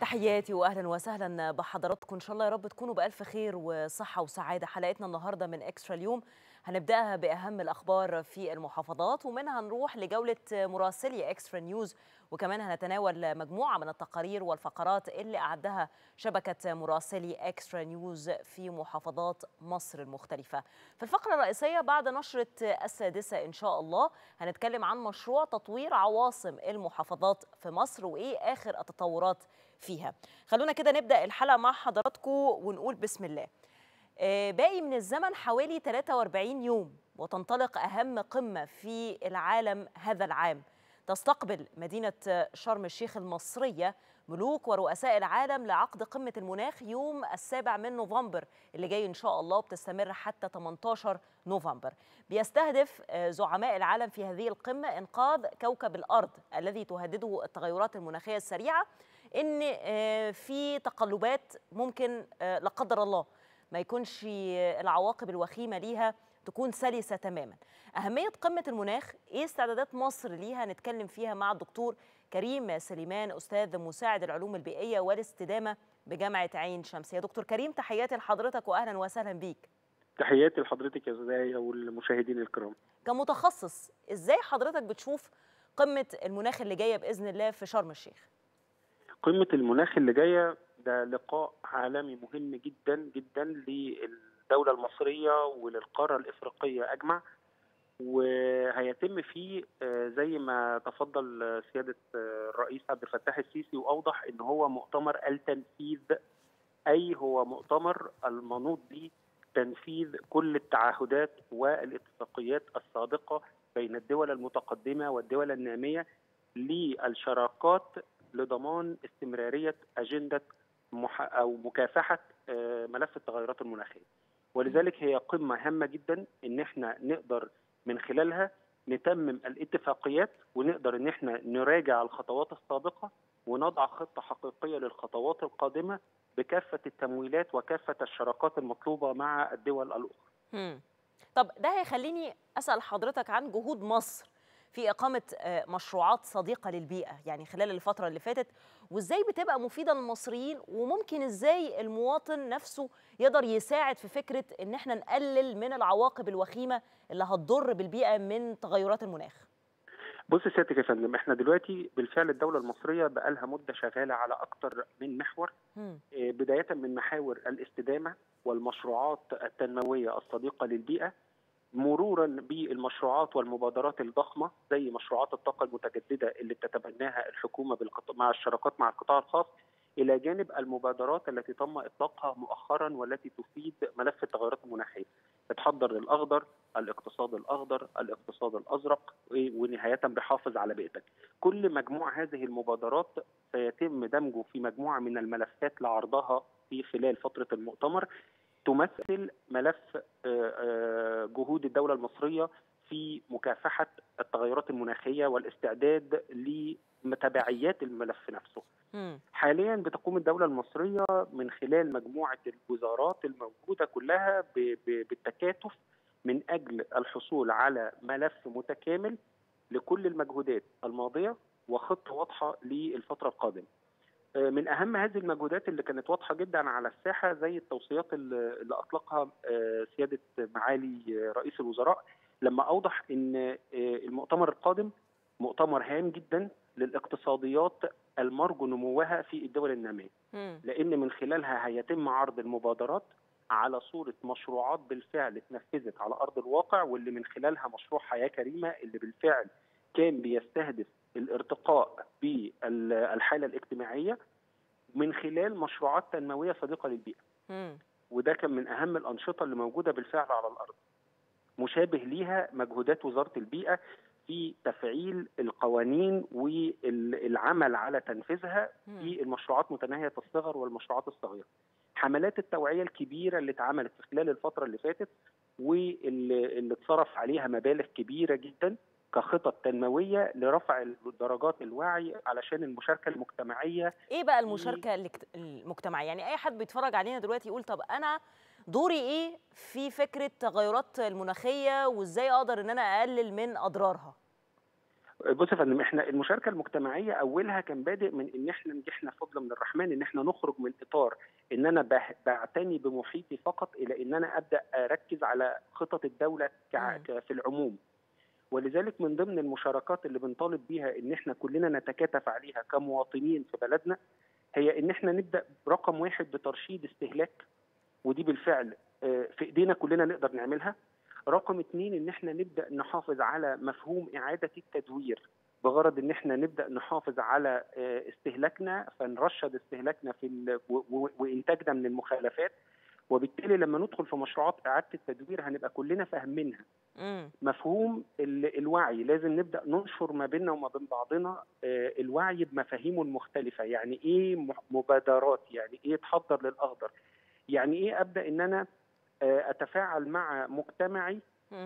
تحياتي واهلا وسهلا بحضراتكم ان شاء الله يا رب تكونوا بالف خير وصحه وسعاده حلقتنا النهارده من اكسترا اليوم هنبداها باهم الاخبار في المحافظات ومنها نروح لجوله مراسلي اكسترا نيوز وكمان هنتناول مجموعه من التقارير والفقرات اللي اعدها شبكه مراسلي اكسترا نيوز في محافظات مصر المختلفه. في الفقره الرئيسيه بعد نشره السادسه ان شاء الله هنتكلم عن مشروع تطوير عواصم المحافظات في مصر وايه اخر التطورات فيها. خلونا كده نبدا الحلقه مع حضراتكم ونقول بسم الله. باقي من الزمن حوالي 43 يوم وتنطلق اهم قمه في العالم هذا العام. تستقبل مدينة شرم الشيخ المصرية ملوك ورؤساء العالم لعقد قمة المناخ يوم السابع من نوفمبر اللي جاي إن شاء الله وبتستمر حتى 18 نوفمبر بيستهدف زعماء العالم في هذه القمة إنقاذ كوكب الأرض الذي تهدده التغيرات المناخية السريعة إن في تقلبات ممكن لا قدر الله ما يكونش العواقب الوخيمة ليها تكون سلسة تماما أهمية قمة المناخ إيه استعدادات مصر ليها نتكلم فيها مع الدكتور كريم سليمان أستاذ مساعد العلوم البيئية والاستدامة بجامعة عين شمس يا دكتور كريم تحياتي لحضرتك وأهلا وسهلا بيك تحياتي لحضرتك يا زدايا والمشاهدين الكرام كمتخصص إزاي حضرتك بتشوف قمة المناخ اللي جاية بإذن الله في شرم الشيخ قمة المناخ اللي جاية ده لقاء عالمي مهم جدا جدا للدولة المصرية وللقارة الإفريقية أجمع وهيتم فيه زي ما تفضل سياده الرئيس عبد الفتاح السيسي واوضح ان هو مؤتمر التنفيذ اي هو مؤتمر المنوط بتنفيذ كل التعهدات والاتفاقيات السابقه بين الدول المتقدمه والدول الناميه للشراكات لضمان استمراريه اجنده او مكافحه ملف التغيرات المناخيه ولذلك هي قمه هامه جدا ان احنا نقدر من خلالها نتمم الاتفاقيات ونقدر ان احنا نراجع الخطوات السابقه ونضع خطه حقيقيه للخطوات القادمه بكافه التمويلات وكافه الشراكات المطلوبه مع الدول الاخرى. مم. طب ده هيخليني اسال حضرتك عن جهود مصر في إقامة مشروعات صديقة للبيئة يعني خلال الفترة اللي فاتت وإزاي بتبقى مفيدة للمصريين وممكن إزاي المواطن نفسه يقدر يساعد في فكرة إن احنا نقلل من العواقب الوخيمة اللي هتضر بالبيئة من تغيرات المناخ بص سيادتك يا فندم احنا دلوقتي بالفعل الدولة المصرية بقالها مدة شغالة على أكتر من محور م. بداية من محاور الاستدامة والمشروعات التنموية الصديقة للبيئة مرورا بالمشروعات والمبادرات الضخمه زي مشروعات الطاقه المتجدده اللي بتتبناها الحكومه بالقط... مع الشراكات مع القطاع الخاص الى جانب المبادرات التي تم اطلاقها مؤخرا والتي تفيد ملف التغيرات المناخيه. التحضر الاخضر، الاقتصاد الاخضر، الاقتصاد الازرق ونهايه بحافظ على بيئتك. كل مجموع هذه المبادرات سيتم دمجه في مجموعه من الملفات لعرضها في خلال فتره المؤتمر تمثل ملف جهود الدولة المصرية في مكافحة التغيرات المناخية والاستعداد لتبعيات الملف نفسه م. حاليا بتقوم الدولة المصرية من خلال مجموعة الوزارات الموجودة كلها بالتكاتف من أجل الحصول على ملف متكامل لكل المجهودات الماضية وخطة واضحة للفترة القادمة من اهم هذه المجهودات اللي كانت واضحه جدا على الساحه زي التوصيات اللي اطلقها سياده معالي رئيس الوزراء لما اوضح ان المؤتمر القادم مؤتمر هام جدا للاقتصاديات المرجو نموها في الدول الناميه لان من خلالها هيتم عرض المبادرات على صوره مشروعات بالفعل اتنفذت على ارض الواقع واللي من خلالها مشروع حياه كريمه اللي بالفعل كان بيستهدف الارتقاء بالحاله الاجتماعيه من خلال مشروعات تنمويه صديقه للبيئه. م. وده كان من اهم الانشطه اللي موجوده بالفعل على الارض. مشابه ليها مجهودات وزاره البيئه في تفعيل القوانين والعمل على تنفيذها في المشروعات متناهيه الصغر والمشروعات الصغيره. حملات التوعيه الكبيره اللي اتعملت في خلال الفتره اللي فاتت واللي اتصرف عليها مبالغ كبيره جدا كخطط تنمويه لرفع درجات الوعي علشان المشاركه المجتمعيه ايه بقى المشاركه المجتمعيه يعني اي حد بيتفرج علينا دلوقتي يقول طب انا دوري ايه في فكره التغيرات المناخيه وازاي اقدر ان انا اقلل من اضرارها بص يا فندم احنا المشاركه المجتمعيه اولها كان بادئ من ان احنا نجحنا فضلا من الرحمن ان احنا نخرج من اطار ان انا بعتني بمحيطي فقط الى ان انا ابدا اركز على خطط الدوله في العموم ولذلك من ضمن المشاركات اللي بنطالب بيها ان احنا كلنا نتكاتف عليها كمواطنين في بلدنا هي ان احنا نبدا رقم واحد بترشيد استهلاك ودي بالفعل في ايدينا كلنا نقدر نعملها رقم اثنين ان احنا نبدا نحافظ على مفهوم اعاده التدوير بغرض ان احنا نبدا نحافظ على استهلاكنا فنرشد استهلاكنا في وانتاجنا من المخالفات وبالتالي لما ندخل في مشروعات اعاده التدوير هنبقى كلنا فاهمينها مفهوم الوعي لازم نبدا ننشر ما بيننا وما بين بعضنا الوعي بمفاهيمه المختلفه يعني ايه مبادرات يعني ايه تحضر للاخضر يعني ايه ابدا ان انا اتفاعل مع مجتمعي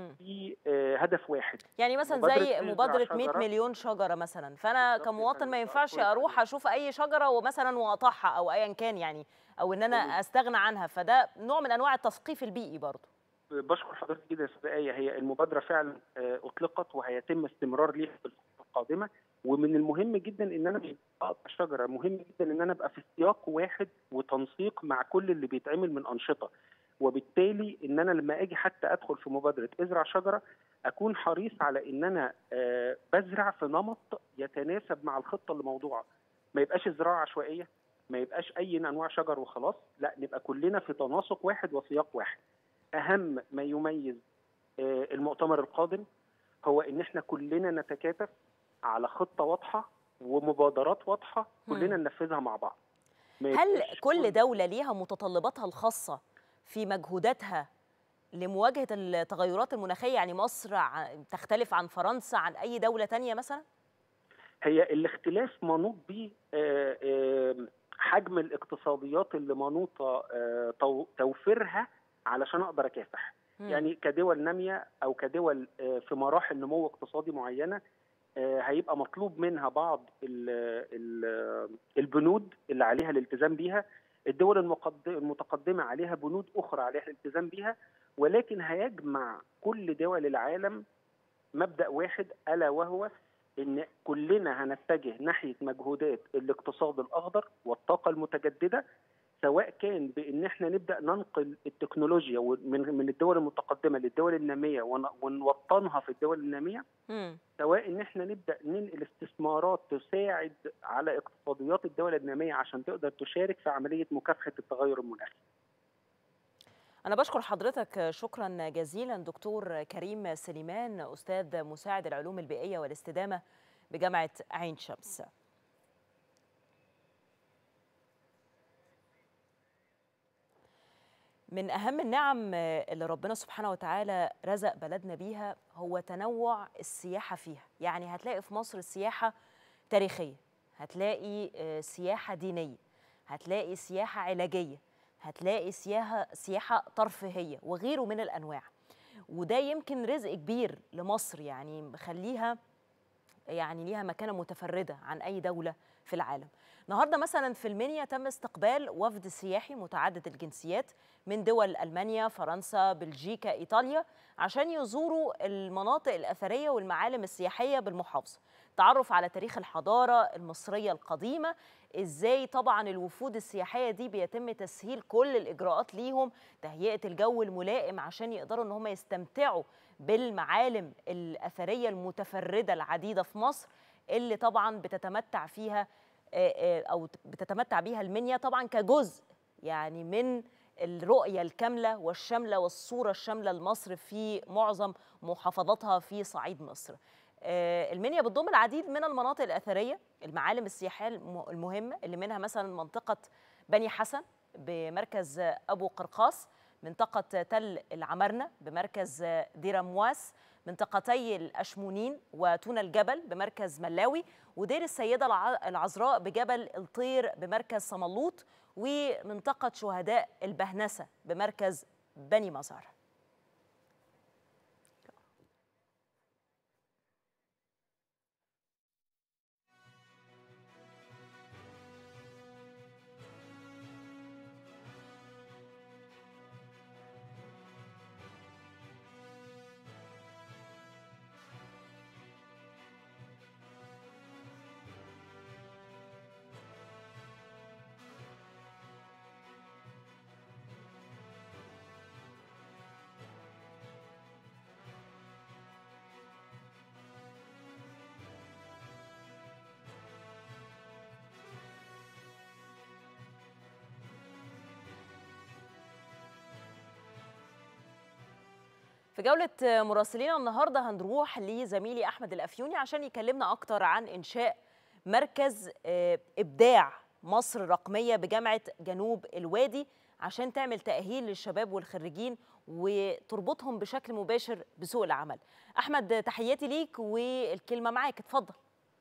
في هدف واحد يعني مثلا زي مبادره 100 مليون شجره مثلا فانا كمواطن ما ينفعش اروح اشوف اي شجره ومثلا واقطعها او ايا كان يعني او ان انا استغنى عنها فده نوع من انواع التثقيف البيئي برضه بشكر حضرتك جدا يا استاذ ايه هي المبادره فعلا اطلقت وهيتم استمرار ليها في الفتره القادمه ومن المهم جدا ان انا مش اقطع شجره مهم جدا ان انا ابقى في سياق واحد وتنسيق مع كل اللي بيتعمل من انشطه وبالتالي ان انا لما اجي حتى ادخل في مبادره ازرع شجره اكون حريص على ان انا آه بزرع في نمط يتناسب مع الخطه اللي موضوعه ما يبقاش الزراعه عشوائيه ما يبقاش اي انواع شجر وخلاص لا نبقى كلنا في تناسق واحد وسياق واحد اهم ما يميز آه المؤتمر القادم هو ان احنا كلنا نتكاتف على خطه واضحه ومبادرات واضحه كلنا ننفذها مع بعض هل كل دوله ليها متطلباتها الخاصه في مجهوداتها لمواجهه التغيرات المناخيه يعني مصر تختلف عن فرنسا عن اي دوله تانية مثلا هي الاختلاف منوط ب حجم الاقتصاديات اللي منوطه توفيرها علشان اقدر اكافح م. يعني كدول ناميه او كدول في مراحل نمو اقتصادي معينه هيبقى مطلوب منها بعض البنود اللي عليها الالتزام بيها الدول المتقدمة عليها بنود أخرى عليها الالتزام بها ولكن هيجمع كل دول العالم مبدأ واحد ألا وهو إن كلنا هنتجه ناحية مجهودات الاقتصاد الأخضر والطاقة المتجددة سواء كان بان احنا نبدا ننقل التكنولوجيا من من الدول المتقدمه للدول الناميه ونوطنها في الدول الناميه م. سواء ان احنا نبدا ننقل استثمارات تساعد على اقتصاديات الدول الناميه عشان تقدر تشارك في عمليه مكافحه التغير المناخي. أنا بشكر حضرتك شكرا جزيلا دكتور كريم سليمان أستاذ مساعد العلوم البيئية والاستدامة بجامعة عين شمس. من أهم النعم اللي ربنا سبحانه وتعالى رزق بلدنا بيها هو تنوع السياحة فيها يعني هتلاقي في مصر السياحة تاريخية هتلاقي سياحة دينية هتلاقي سياحة علاجية هتلاقي سياحة, سياحة ترفيهية وغيره من الأنواع وده يمكن رزق كبير لمصر يعني مخليها يعني ليها مكانة متفردة عن أي دولة في العالم النهارده مثلا في المنيا تم استقبال وفد سياحي متعدد الجنسيات من دول المانيا، فرنسا، بلجيكا، ايطاليا عشان يزوروا المناطق الاثريه والمعالم السياحيه بالمحافظه. تعرف على تاريخ الحضاره المصريه القديمه، ازاي طبعا الوفود السياحيه دي بيتم تسهيل كل الاجراءات ليهم، تهيئه الجو الملائم عشان يقدروا ان هم يستمتعوا بالمعالم الاثريه المتفرده العديده في مصر اللي طبعا بتتمتع فيها او بتتمتع بيها المنيا طبعا كجزء يعني من الرؤيه الكامله والشامله والصوره الشامله لمصر في معظم محافظاتها في صعيد مصر. المنيا بتضم العديد من المناطق الاثريه المعالم السياحيه المهمه اللي منها مثلا منطقه بني حسن بمركز ابو قرقاص منطقه تل العمرنه بمركز دير امواس منطقتي الأشمونين وتونة الجبل بمركز ملاوي ودير السيدة العذراء بجبل الطير بمركز صملوط ومنطقة شهداء البهنسة بمركز بني مزار في جولة مراسلينا النهاردة هنروح لزميلي أحمد الأفيوني عشان يكلمنا أكتر عن إنشاء مركز إبداع مصر الرقمية بجامعة جنوب الوادي عشان تعمل تأهيل للشباب والخريجين وتربطهم بشكل مباشر بسوق العمل أحمد تحياتي ليك والكلمة معاك اتفضل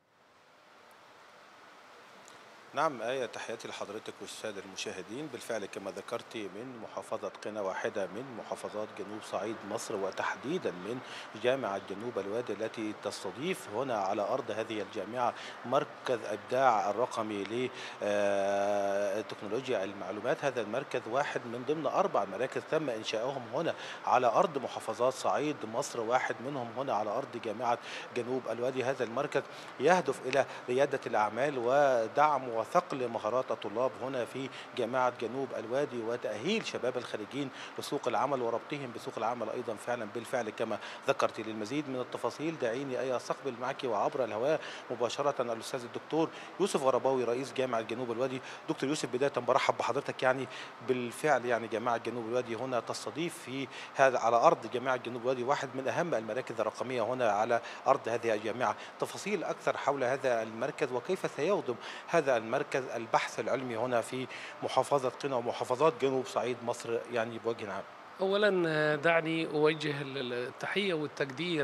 نعم آية تحياتي لحضرتك والسادة المشاهدين بالفعل كما ذكرت من محافظة قنا واحدة من محافظات جنوب صعيد مصر وتحديدا من جامعة جنوب الوادي التي تستضيف هنا على أرض هذه الجامعة مركز إبداع الرقمي لتكنولوجيا المعلومات هذا المركز واحد من ضمن أربع مراكز تم إنشاؤهم هنا على أرض محافظات صعيد مصر واحد منهم هنا على أرض جامعة جنوب الوادي هذا المركز يهدف إلى ريادة الأعمال ودعم وثقل مهارات الطلاب هنا في جامعة جنوب الوادي وتأهيل شباب الخارجين لسوق العمل وربطهم بسوق العمل أيضا فعلا بالفعل كما ذكرت للمزيد من التفاصيل دعيني أي أستقبل معك وعبر الهواء مباشرة الأستاذ الدكتور يوسف غرباوي رئيس جامعة جنوب الوادي دكتور يوسف بداية برحب بحضرتك يعني بالفعل يعني جامعة جنوب الوادي هنا تستضيف في هذا على أرض جامعة جنوب الوادي واحد من أهم المراكز الرقمية هنا على أرض هذه الجامعة تفاصيل أكثر حول هذا المركز وكيف سيخدم هذا المركز مركز البحث العلمي هنا في محافظة قنا ومحافظات جنوب صعيد مصر يعني بوجه عام أولا دعني أوجه التحية والتقدير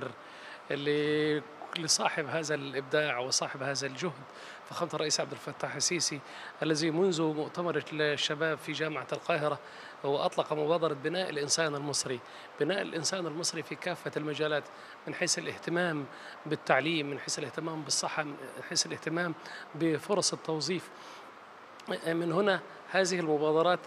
لصاحب هذا الإبداع وصاحب هذا الجهد فخامة الرئيس عبد الفتاح السيسي الذي منذ مؤتمر الشباب في جامعة القاهرة وأطلق مبادرة بناء الإنسان المصري بناء الإنسان المصري في كافة المجالات من حيث الاهتمام بالتعليم من حيث الاهتمام بالصحة من حيث الاهتمام بفرص التوظيف من هنا هذه المبادرات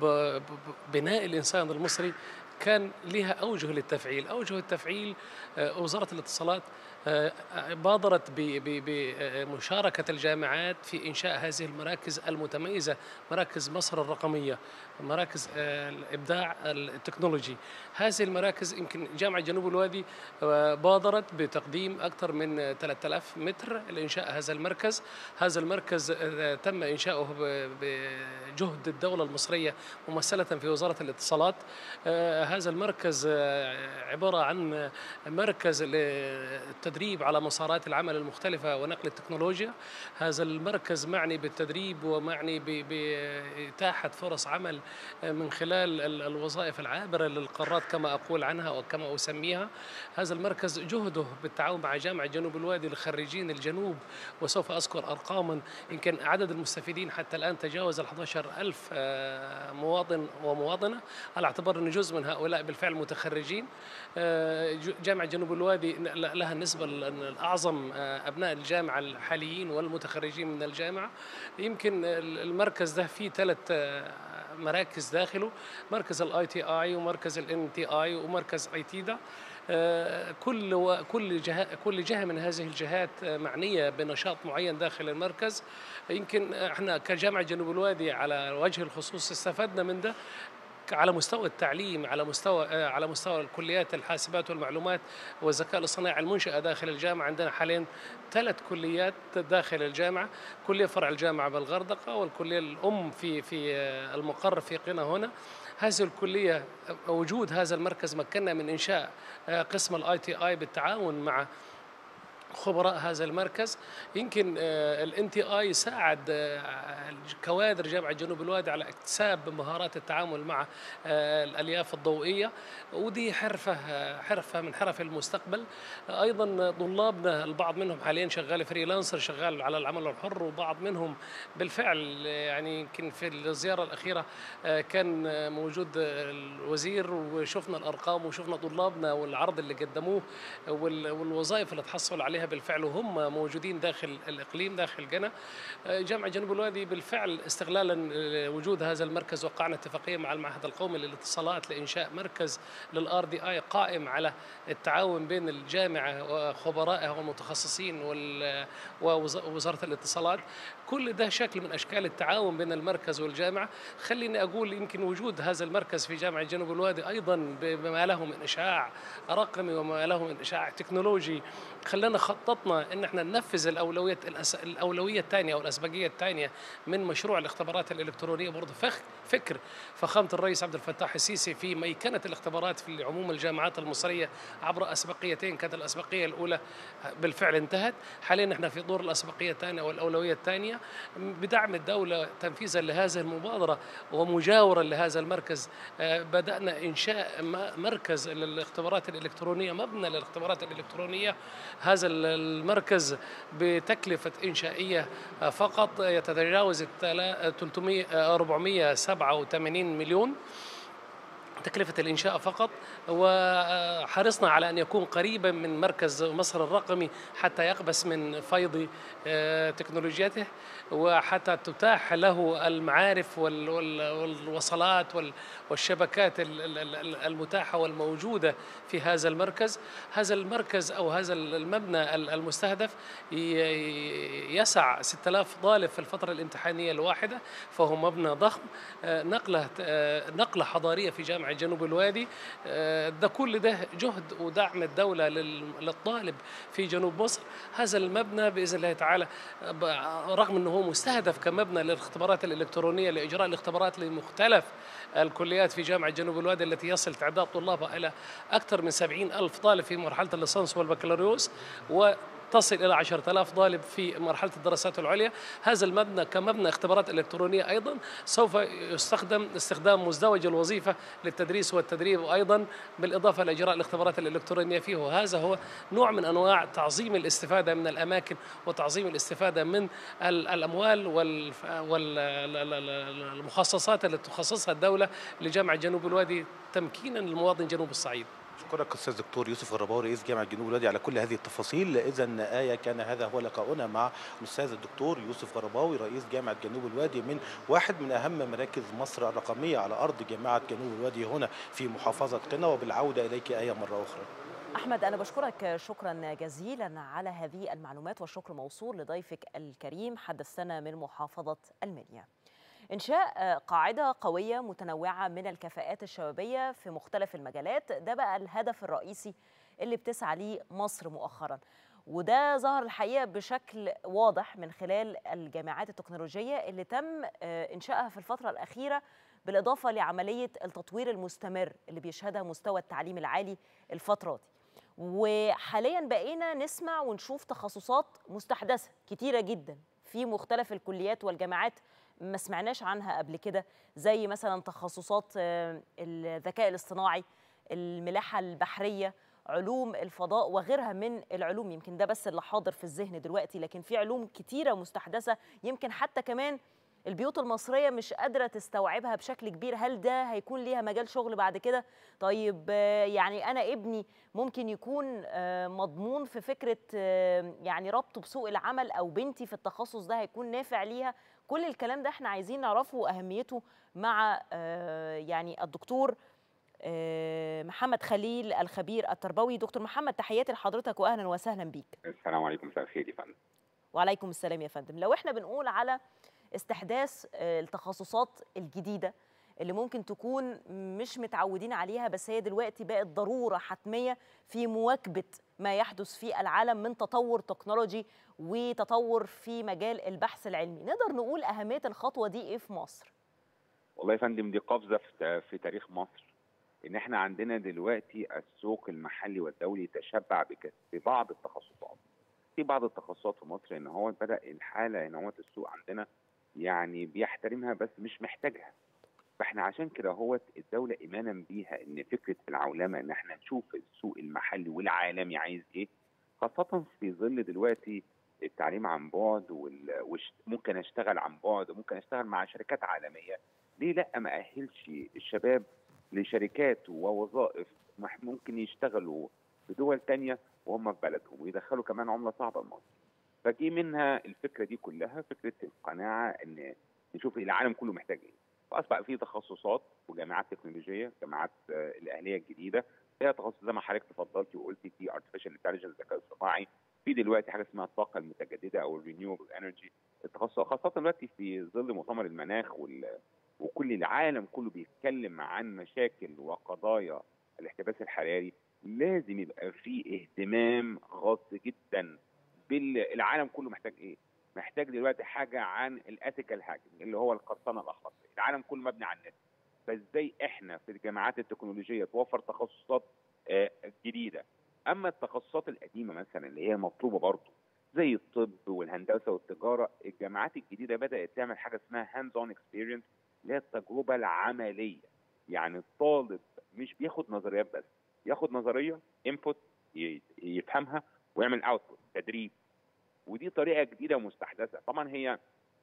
بناء الإنسان المصري كان لها أوجه للتفعيل أوجه التفعيل وزارة الاتصالات بادرت بمشاركة الجامعات في إنشاء هذه المراكز المتميزة مراكز مصر الرقمية مراكز الإبداع التكنولوجي هذه المراكز يمكن جامعة جنوب الوادي بادرت بتقديم أكثر من 3000 متر لإنشاء هذا المركز هذا المركز تم إنشاؤه بجهد الدولة المصرية ممثلة في وزارة الاتصالات هذا المركز عبارة عن مركز التدريب على مسارات العمل المختلفة ونقل التكنولوجيا هذا المركز معني بالتدريب ومعني بإتاحة فرص عمل من خلال الوظائف العابرة للقارات كما أقول عنها وكما أسميها هذا المركز جهده بالتعاون مع جامعة جنوب الوادي لخريجين الجنوب وسوف أذكر أرقاما يمكن عدد المستفيدين حتى الآن تجاوز ال 11 ألف مواطن ومواطنة على اعتبار أن جزء من هؤلاء بالفعل متخرجين جامعة جنوب الوادي لها النسبة الأعظم أبناء الجامعة الحاليين والمتخرجين من الجامعة يمكن المركز ده فيه ثلاث مراكز داخله مركز الاي تي اي ومركز الان تي اي ومركز اي تي دا كل و... كل جهه كل جهه من هذه الجهات معنيه بنشاط معين داخل المركز يمكن احنا كجامعه جنوب الوادي على وجه الخصوص استفدنا من ده على مستوى التعليم على مستوى على مستوى الكليات الحاسبات والمعلومات والذكاء الاصطناعي المنشاه داخل الجامعه عندنا حاليا ثلاث كليات داخل الجامعه كليه فرع الجامعه بالغردقه والكليه الام في في المقر في قنا هنا هذه الكليه وجود هذا المركز مكننا من انشاء قسم الاي تي اي بالتعاون مع خبراء هذا المركز يمكن الان تي اي ساعد كوادر جامعه جنوب الوادي على اكتساب مهارات التعامل مع الالياف الضوئيه ودي حرفه حرفه من حرف المستقبل ايضا طلابنا البعض منهم حاليا شغال فريلانسر شغال على العمل الحر وبعض منهم بالفعل يعني يمكن في الزياره الاخيره كان موجود الوزير وشفنا الارقام وشفنا طلابنا والعرض اللي قدموه والوظائف اللي تحصلوا عليها بالفعل وهم موجودين داخل الاقليم داخل جنة جامعه جنوب الوادي بالفعل استغلالا وجود هذا المركز وقعنا اتفاقيه مع المعهد القومي للاتصالات لانشاء مركز للار دي اي قائم على التعاون بين الجامعه وخبرائها والمتخصصين ووزاره الاتصالات كل ده شكل من اشكال التعاون بين المركز والجامعه خليني اقول يمكن وجود هذا المركز في جامعه جنوب الوادي ايضا بما له من اشعاع رقمي وما له من اشعاع تكنولوجي خلانا وخططنا ان احنا ننفذ الاولويه الاولويه الثانيه او الاسبقيه الثانيه من مشروع الاختبارات الالكترونيه برضه فكر فخامه الرئيس عبد الفتاح السيسي في ميكنه الاختبارات في عموم الجامعات المصريه عبر اسبقيتين كانت الاسبقيه الاولى بالفعل انتهت حاليا احنا في دور الاسبقيه الثانيه والاولويه الثانيه بدعم الدوله تنفيذا لهذه المبادره ومجاورا لهذا المركز بدانا انشاء مركز للاختبارات الالكترونيه مبنى للاختبارات الالكترونيه هذا المركز بتكلفه انشائيه فقط يتجاوز 300 487 مليون تكلفة الإنشاء فقط وحرصنا على أن يكون قريبا من مركز مصر الرقمي حتى يقبس من فيض تكنولوجياته وحتى تتاح له المعارف والوصلات والشبكات المتاحة والموجودة في هذا المركز هذا المركز أو هذا المبنى المستهدف يسع 6000 طالب في الفترة الامتحانية الواحدة فهو مبنى ضخم نقلة نقلة حضارية في جامعة جنوب الوادي ده كل ده جهد ودعم الدولة للطالب في جنوب مصر هذا المبنى بإذن الله تعالى رغم أنه هو مستهدف كمبنى للاختبارات الإلكترونية لإجراء الاختبارات لمختلف الكليات في جامعة جنوب الوادي التي يصل تعداد طلابها إلى أكثر من 70 ألف طالب في مرحلة الليسانس والبكالوريوس و تصل إلى 10000 طالب في مرحلة الدراسات العليا هذا المبنى كمبنى اختبارات إلكترونية أيضا سوف يستخدم استخدام مزدوج الوظيفة للتدريس والتدريب وأيضا بالإضافة لإجراء الاختبارات الإلكترونية فيه وهذا هو نوع من أنواع تعظيم الاستفادة من الأماكن وتعظيم الاستفادة من الأموال والمخصصات التي تخصصها الدولة لجامعة جنوب الوادي تمكينا للمواطن جنوب الصعيد أشكرك أستاذ دكتور يوسف الرباوي رئيس جامعة جنوب الوادي على كل هذه التفاصيل إذا آية كان هذا هو لقاؤنا مع الأستاذ الدكتور يوسف غرباوي رئيس جامعة جنوب الوادي من واحد من أهم مراكز مصر الرقمية على أرض جامعة جنوب الوادي هنا في محافظة قنا وبالعودة إليك آية مرة أخرى أحمد أنا بشكرك شكرا جزيلا على هذه المعلومات والشكر موصول لضيفك الكريم حدثنا من محافظة المنيا إنشاء قاعدة قوية متنوعة من الكفاءات الشبابية في مختلف المجالات ده بقى الهدف الرئيسي اللي بتسعى ليه مصر مؤخرا وده ظهر الحقيقة بشكل واضح من خلال الجامعات التكنولوجية اللي تم إنشائها في الفترة الأخيرة بالإضافة لعملية التطوير المستمر اللي بيشهدها مستوى التعليم العالي الفترة دي وحاليا بقينا نسمع ونشوف تخصصات مستحدثة كتيرة جدا في مختلف الكليات والجامعات ما سمعناش عنها قبل كده زي مثلا تخصصات الذكاء الاصطناعي الملاحة البحرية علوم الفضاء وغيرها من العلوم يمكن ده بس اللي حاضر في الذهن دلوقتي لكن في علوم كتيرة مستحدثة يمكن حتى كمان البيوت المصرية مش قادرة تستوعبها بشكل كبير هل ده هيكون ليها مجال شغل بعد كده طيب يعني أنا ابني ممكن يكون مضمون في فكرة يعني ربطه بسوق العمل أو بنتي في التخصص ده هيكون نافع ليها كل الكلام ده احنا عايزين نعرفه أهميته مع يعني الدكتور محمد خليل الخبير التربوي دكتور محمد تحياتي لحضرتك وأهلا وسهلا بيك السلام عليكم مساء الخير يا فندم وعليكم السلام يا فندم لو احنا بنقول على استحداث التخصصات الجديده اللي ممكن تكون مش متعودين عليها بس هي دلوقتي بقت ضروره حتميه في مواكبه ما يحدث في العالم من تطور تكنولوجي وتطور في مجال البحث العلمي نقدر نقول اهميه الخطوه دي ايه في مصر والله يا فندم دي قفزه في تاريخ مصر ان احنا عندنا دلوقتي السوق المحلي والدولي تشبع ببعض التخصصات في بعض التخصصات في مصر ان هو بدا الحاله ان هو السوق عندنا يعني بيحترمها بس مش محتاجها فاحنا عشان كده هو الدوله ايمانا بيها ان فكره العولمه ان احنا نشوف السوق المحلي والعالمي عايز ايه خاصه في ظل دلوقتي التعليم عن بعد وممكن اشتغل عن بعد وممكن اشتغل مع شركات عالميه ليه لا ما اهلش الشباب لشركات ووظائف ممكن يشتغلوا في دول تانية وهم في بلدهم ويدخلوا كمان عمله صعبه لمصر فجي منها الفكره دي كلها فكره القناعه ان نشوف العالم كله محتاج ايه فاصبح في تخصصات وجامعات تكنولوجيه جامعات الاهليه الجديده فيها تخصص زي ما حضرتك تفضلتي وقلتي في ارتفيشال انتليجنس الذكاء الصناعي في دلوقتي حاجه اسمها الطاقه المتجدده او الرينيوبل انرجي التخصص خاصه دلوقتي في ظل مؤتمر المناخ وال... وكل العالم كله بيتكلم عن مشاكل وقضايا الاحتباس الحراري لازم يبقى في اهتمام خاص جدا بالعالم كله محتاج ايه محتاج دلوقتي حاجه عن الاثيكال هاكينج اللي هو القرصنه الاخلاقيه العالم كله مبني على النت فازاي احنا في الجامعات التكنولوجيه توفر تخصصات آه، جديده اما التخصصات القديمه مثلا اللي هي مطلوبه برضه زي الطب والهندسه والتجاره الجامعات الجديده بدات تعمل حاجه اسمها هاندز اون اكسبيرينس اللي هي التجربه العمليه يعني الطالب مش بياخد نظريات بس ياخد نظريه انبوت يفهمها ويعمل اوتبوت تدريب ودي طريقه جديده ومستحدثه طبعا هي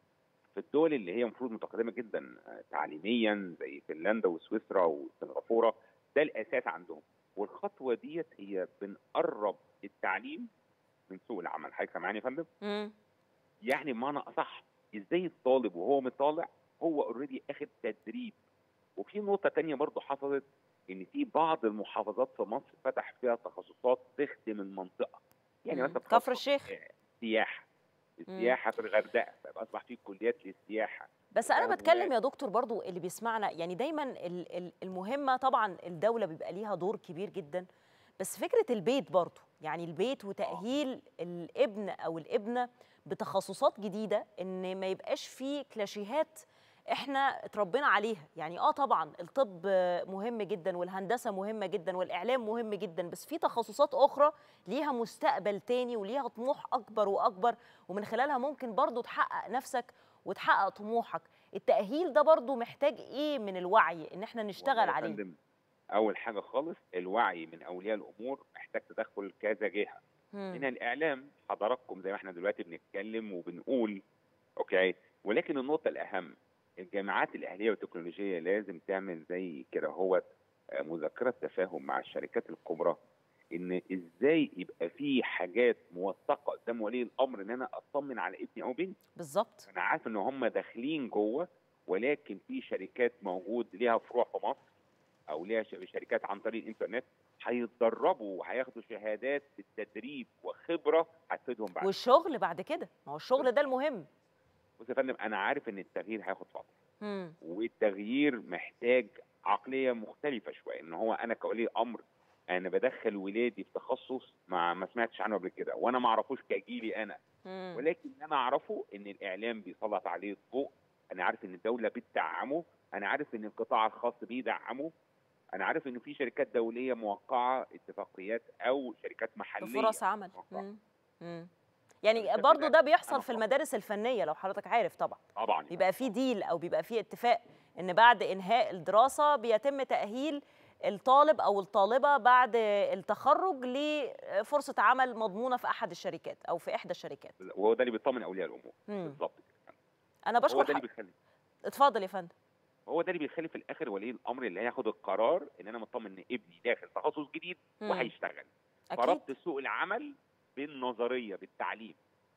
في الدول اللي هي المفروض متقدمه جدا تعليميا زي فنلندا وسويسرا وسنغافوره ده الاساس عندهم والخطوه ديت هي بنقرب التعليم من سوق العمل حضرتك سامعني يا فندم؟ مم. يعني بمعنى اصح ازاي الطالب وهو مطالع هو اوريدي اخد تدريب وفي نقطه تانية برضو حصلت ان في بعض المحافظات في مصر فتح فيها تخصصات تخدم المنطقه يعني مم. مثلا كفر تخصص الشيخ سياحه السياحه في الغردقه فيبقى اصبح في كليات للسياحه بس انا يعني بتكلم يا دكتور برضو اللي بيسمعنا يعني دايما ال- ال- المهمه طبعا الدوله بيبقى ليها دور كبير جدا بس فكره البيت برضو يعني البيت وتاهيل الابن او الابنه بتخصصات جديده ان ما يبقاش فيه كلاشيهات احنا اتربينا عليها يعني اه طبعا الطب مهم جدا والهندسه مهمه جدا والاعلام مهم جدا بس في تخصصات اخرى ليها مستقبل تاني وليها طموح اكبر واكبر ومن خلالها ممكن برضو تحقق نفسك وتحقق طموحك التأهيل ده برضو محتاج ايه من الوعي ان احنا والله نشتغل يا عليه فندم، اول حاجه خالص الوعي من اولياء الامور محتاج تدخل كذا جهه مم. من الاعلام حضراتكم زي ما احنا دلوقتي بنتكلم وبنقول اوكي ولكن النقطه الاهم الجامعات الاهليه والتكنولوجيه لازم تعمل زي كده هو مذكره تفاهم مع الشركات الكبرى ان ازاي يبقى في حاجات موثقه قدام ولي الامر ان انا اطمن على ابني او بنتي بالظبط انا عارف ان هم داخلين جوه ولكن في شركات موجود ليها فروع في مصر او ليها ش- شركات عن طريق الانترنت هيتدربوا وهياخدوا شهادات بالتدريب وخبره هتفيدهم بعد والشغل بعد كده ما هو الشغل ده المهم بص يا فندم انا عارف ان التغيير هياخد فتره مم. والتغيير محتاج عقليه مختلفه شويه ان هو انا كولي امر انا بدخل ولادي في تخصص ما ما سمعتش عنه قبل كده وانا ما اعرفوش كجيلي انا مم. ولكن انا اعرفه ان الاعلام بيسلط عليه الضوء انا عارف ان الدوله بتدعمه انا عارف ان القطاع الخاص بيدعمه انا عارف ان في شركات دوليه موقعه اتفاقيات او شركات محليه بفرص عمل موقعة. مم. مم. يعني بالشكل برضو ده ده بيحصل أنا في طبعاً. المدارس الفنيه لو حضرتك عارف طبعا طبعا بيبقى في ديل او بيبقى في اتفاق ان بعد انهاء الدراسه بيتم تاهيل الطالب او الطالبه بعد التخرج لفرصه عمل مضمونه في احد الشركات او في احدى الشركات وهو ده اللي بيطمن اولياء الامور مم. بالظبط كده انا هو بشكر ده اللي حق... بيخلي اتفضل يا فندم هو ده اللي بيخلي في الاخر ولي الامر اللي هياخد القرار ان انا مطمن ان ابني داخل تخصص جديد مم. وهيشتغل اكيد فربط سوق العمل بالنظريه بالتعليم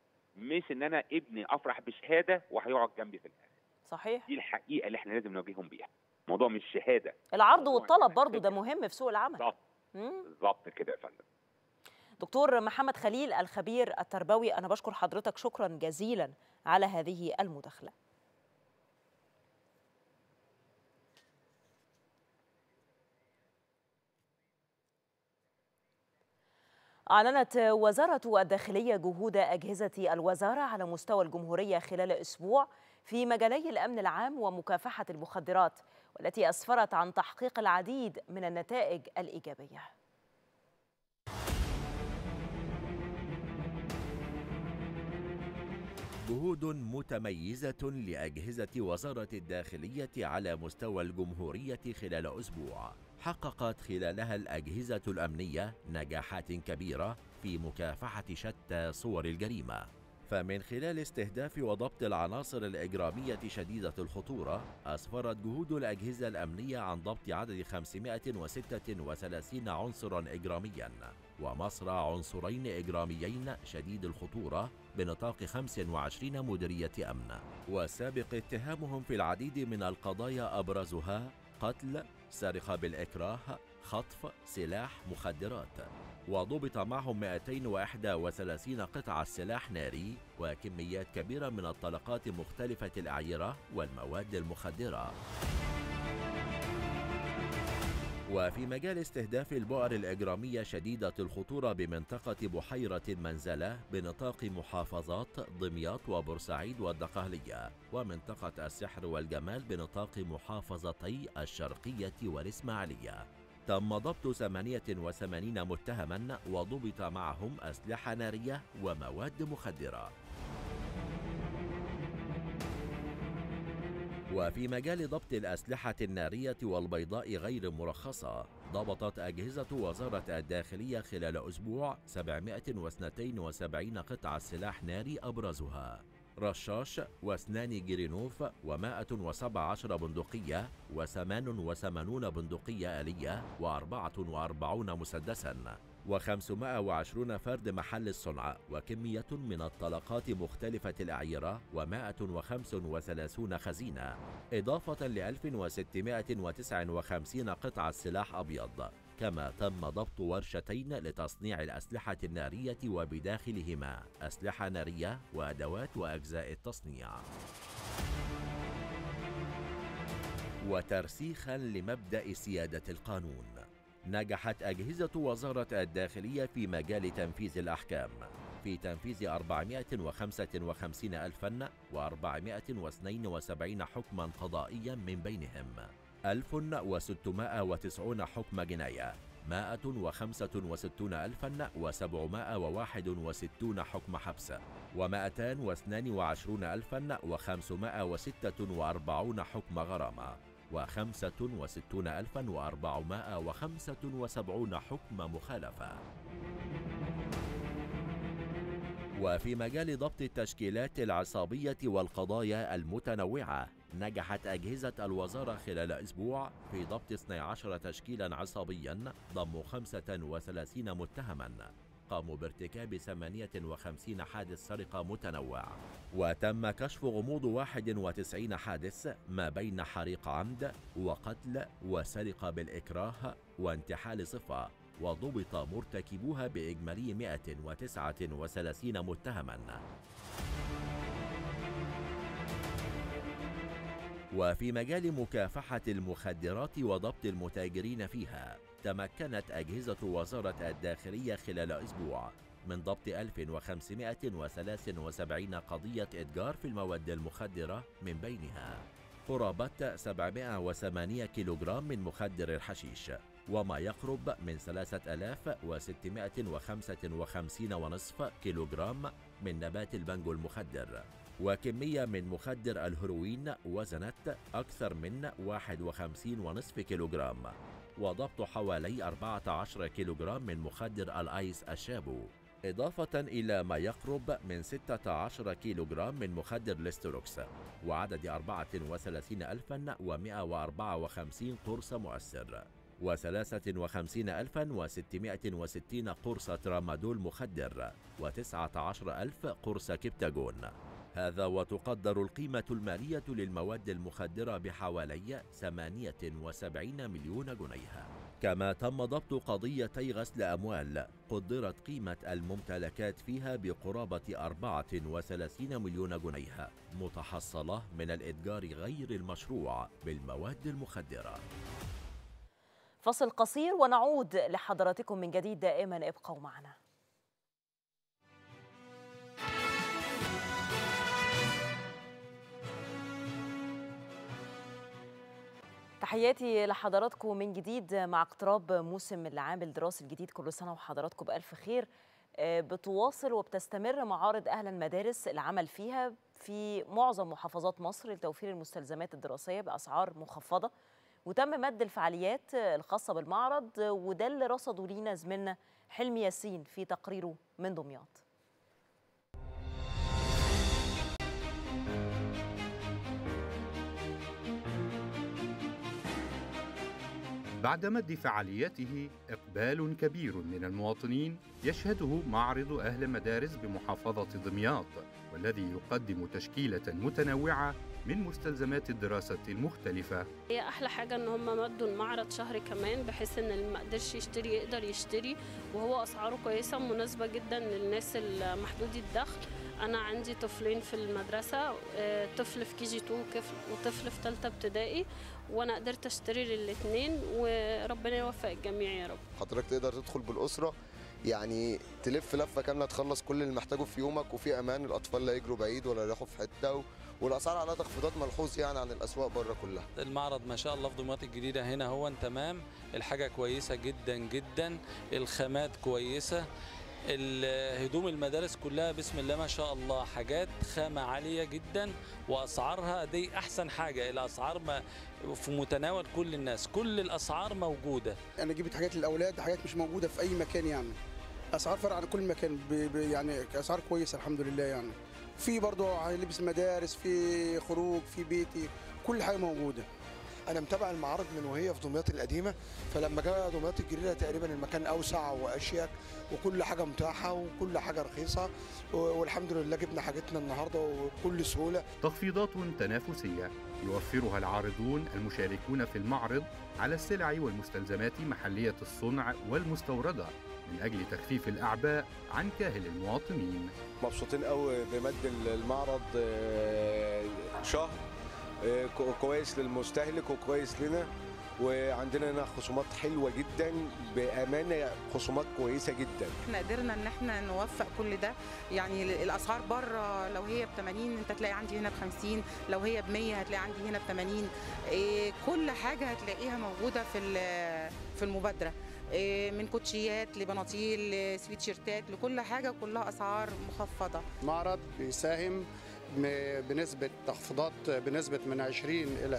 مش ان انا ابني افرح بشهاده وهيقعد جنبي في الاخر صحيح دي الحقيقه اللي احنا لازم نواجههم بيها الموضوع مش شهاده العرض موضوع والطلب إن برضو ده أنا مهم في سوق العمل بالظبط مم. بالظبط كده يا فندم دكتور محمد خليل الخبير التربوي أنا بشكر حضرتك شكرا جزيلا على هذه المداخلة أعلنت وزارة الداخلية جهود أجهزة الوزارة على مستوى الجمهورية خلال أسبوع في مجالي الأمن العام ومكافحة المخدرات والتي أسفرت عن تحقيق العديد من النتائج الإيجابية جهود متميزة لأجهزة وزارة الداخلية على مستوى الجمهورية خلال أسبوع حققت خلالها الأجهزة الأمنية نجاحات كبيرة في مكافحة شتى صور الجريمة فمن خلال استهداف وضبط العناصر الإجرامية شديدة الخطورة أسفرت جهود الأجهزة الأمنية عن ضبط عدد 536 عنصرا إجراميا ومصرع عنصرين إجراميين شديد الخطورة بنطاق 25 مديرية أمن وسابق اتهامهم في العديد من القضايا أبرزها قتل سرقة بالإكراه خطف سلاح مخدرات وضبط معهم 231 قطعة سلاح ناري وكميات كبيرة من الطلقات مختلفة الأعيرة والمواد المخدرة وفي مجال استهداف البؤر الإجرامية شديدة الخطورة بمنطقة بحيرة المنزلة بنطاق محافظات دمياط وبورسعيد والدقهلية ومنطقة السحر والجمال بنطاق محافظتي الشرقية والإسماعيلية تم ضبط 88 متهما وضبط معهم أسلحة نارية ومواد مخدرة وفي مجال ضبط الأسلحة النارية والبيضاء غير مرخصة ضبطت أجهزة وزارة الداخلية خلال أسبوع 772 قطعة سلاح ناري أبرزها رشاش واسنان جرينوف و117 بندقية و88 بندقية آلية و44 مسدسا و520 فرد محل الصنع وكمية من الطلقات مختلفة الأعيرة و135 خزينة إضافة ل 1659 قطعة سلاح أبيض كما تم ضبط ورشتين لتصنيع الأسلحة النارية وبداخلهما أسلحة نارية وأدوات وأجزاء التصنيع وترسيخا لمبدأ سيادة القانون نجحت أجهزة وزارة الداخلية في مجال تنفيذ الأحكام في تنفيذ 475,472 حكما قضائيا من بينهم 1690 حكم جناية 165761 حكم حبس و222546 حكم غرامة وخمسة وستون ألفا وأربعمائة وخمسة وسبعون حكم مخالفة وفي مجال ضبط التشكيلات العصابية والقضايا المتنوعة نجحت أجهزة الوزارة خلال أسبوع في ضبط 12 تشكيلا عصابيا ضموا 35 متهما قاموا بارتكاب 58 حادث سرقة متنوع وتم كشف غموض 91 حادث ما بين حريق عمد وقتل وسرقة بالإكراه وانتحال صفة وضبط مرتكبوها بإجمالي 139 متهما وفي مجال مكافحة المخدرات وضبط المتاجرين فيها تمكنت أجهزة وزارة الداخلية خلال أسبوع من ضبط 1573 قضية إتجار في المواد المخدرة من بينها قرابة 708 كيلوغرام من مخدر الحشيش وما يقرب من 3655 ونصف كيلوغرام من نبات البنجو المخدر وكمية من مخدر الهيروين وزنت أكثر من 51 ونصف كيلوغرام وضبط حوالي 14 كيلوغرام من مخدر الآيس الشابو إضافة إلى ما يقرب من 16 كيلوغرام من مخدر ليستروكس وعدد 34154 قرص مؤثر و53660 قرص ترامادول مخدر و19000 قرص كبتاجون هذا وتقدر القيمة المالية للمواد المخدرة بحوالي 78 مليون جنيه كما تم ضبط قضيتي غسل أموال قدرت قيمة الممتلكات فيها بقرابة 34 مليون جنيه متحصلة من الإتجار غير المشروع بالمواد المخدرة فصل قصير ونعود لحضراتكم من جديد دائما ابقوا معنا تحياتي لحضراتكم من جديد مع اقتراب موسم العام الدراسي الجديد كل سنه وحضراتكم بالف خير بتواصل وبتستمر معارض اهل المدارس العمل فيها في معظم محافظات مصر لتوفير المستلزمات الدراسيه باسعار مخفضه وتم مد الفعاليات الخاصه بالمعرض وده اللي رصدوا لينا زميلنا حلمي ياسين في تقريره من دمياط بعد مد فعالياته إقبال كبير من المواطنين يشهده معرض أهل مدارس بمحافظة دمياط والذي يقدم تشكيلة متنوعة من مستلزمات الدراسة المختلفة هي احلى حاجه ان هم مدوا المعرض شهر كمان بحيث ان اللي ما قدرش يشتري يقدر يشتري وهو اسعاره كويسه مناسبه جدا للناس المحدودي الدخل انا عندي طفلين في المدرسه آه، طفل في كي جي 2 وطفل في ثالثه ابتدائي وانا قدرت اشتري للاثنين وربنا يوفق الجميع يا رب حضرتك تقدر تدخل بالاسره يعني تلف لفه كامله تخلص كل اللي محتاجه في يومك وفي امان الاطفال لا يجروا بعيد ولا يروحوا في حته و... والاسعار عليها تخفيضات ملحوظ يعني عن الاسواق بره كلها المعرض ما شاء الله في دمياط الجديدة هنا هو تمام الحاجة كويسة جدا جدا الخامات كويسة ال- هدوم المدارس كلها بسم الله ما شاء الله حاجات خامة عالية جدا وأسعارها دي أحسن حاجة الأسعار ما في متناول كل الناس كل الأسعار موجودة انا جبت حاجات للاولاد حاجات مش موجوده في اي مكان يعني اسعار فرق عن كل مكان ب... ب... يعني اسعار كويسه الحمد لله يعني في برضه لبس مدارس في خروج في بيتي كل حاجه موجوده انا متابع المعارض من وهي في دمياط القديمه فلما جاء دمياط الجديده تقريبا المكان اوسع واشيك وكل حاجه متاحه وكل حاجه رخيصه و- والحمد لله جبنا حاجتنا النهارده وبكل سهوله تخفيضات تنافسية يوفرها العارضون المشاركون في المعرض على السلع والمستلزمات محلية الصنع والمستوردة من أجل تخفيف الأعباء عن كاهل المواطنين مبسوطين قوي بمد المعرض آه، شهر آه، كو- كويس للمستهلك وكويس لنا وعندنا هنا خصومات حلوه جدا بامانه خصومات كويسه جدا احنا قدرنا ان احنا نوفق كل ده يعني الاسعار بره لو هي ب 80 انت تلاقي عندي هنا ب 50 لو هي ب 100 هتلاقي عندي هنا ب 80 إيه كل حاجه هتلاقيها موجوده في ال- في المبادره إيه من كوتشيات لبناطيل لسويت شيرتات لكل حاجه كلها اسعار مخفضه معرض بيساهم م- بنسبه تخفيضات بنسبه من 20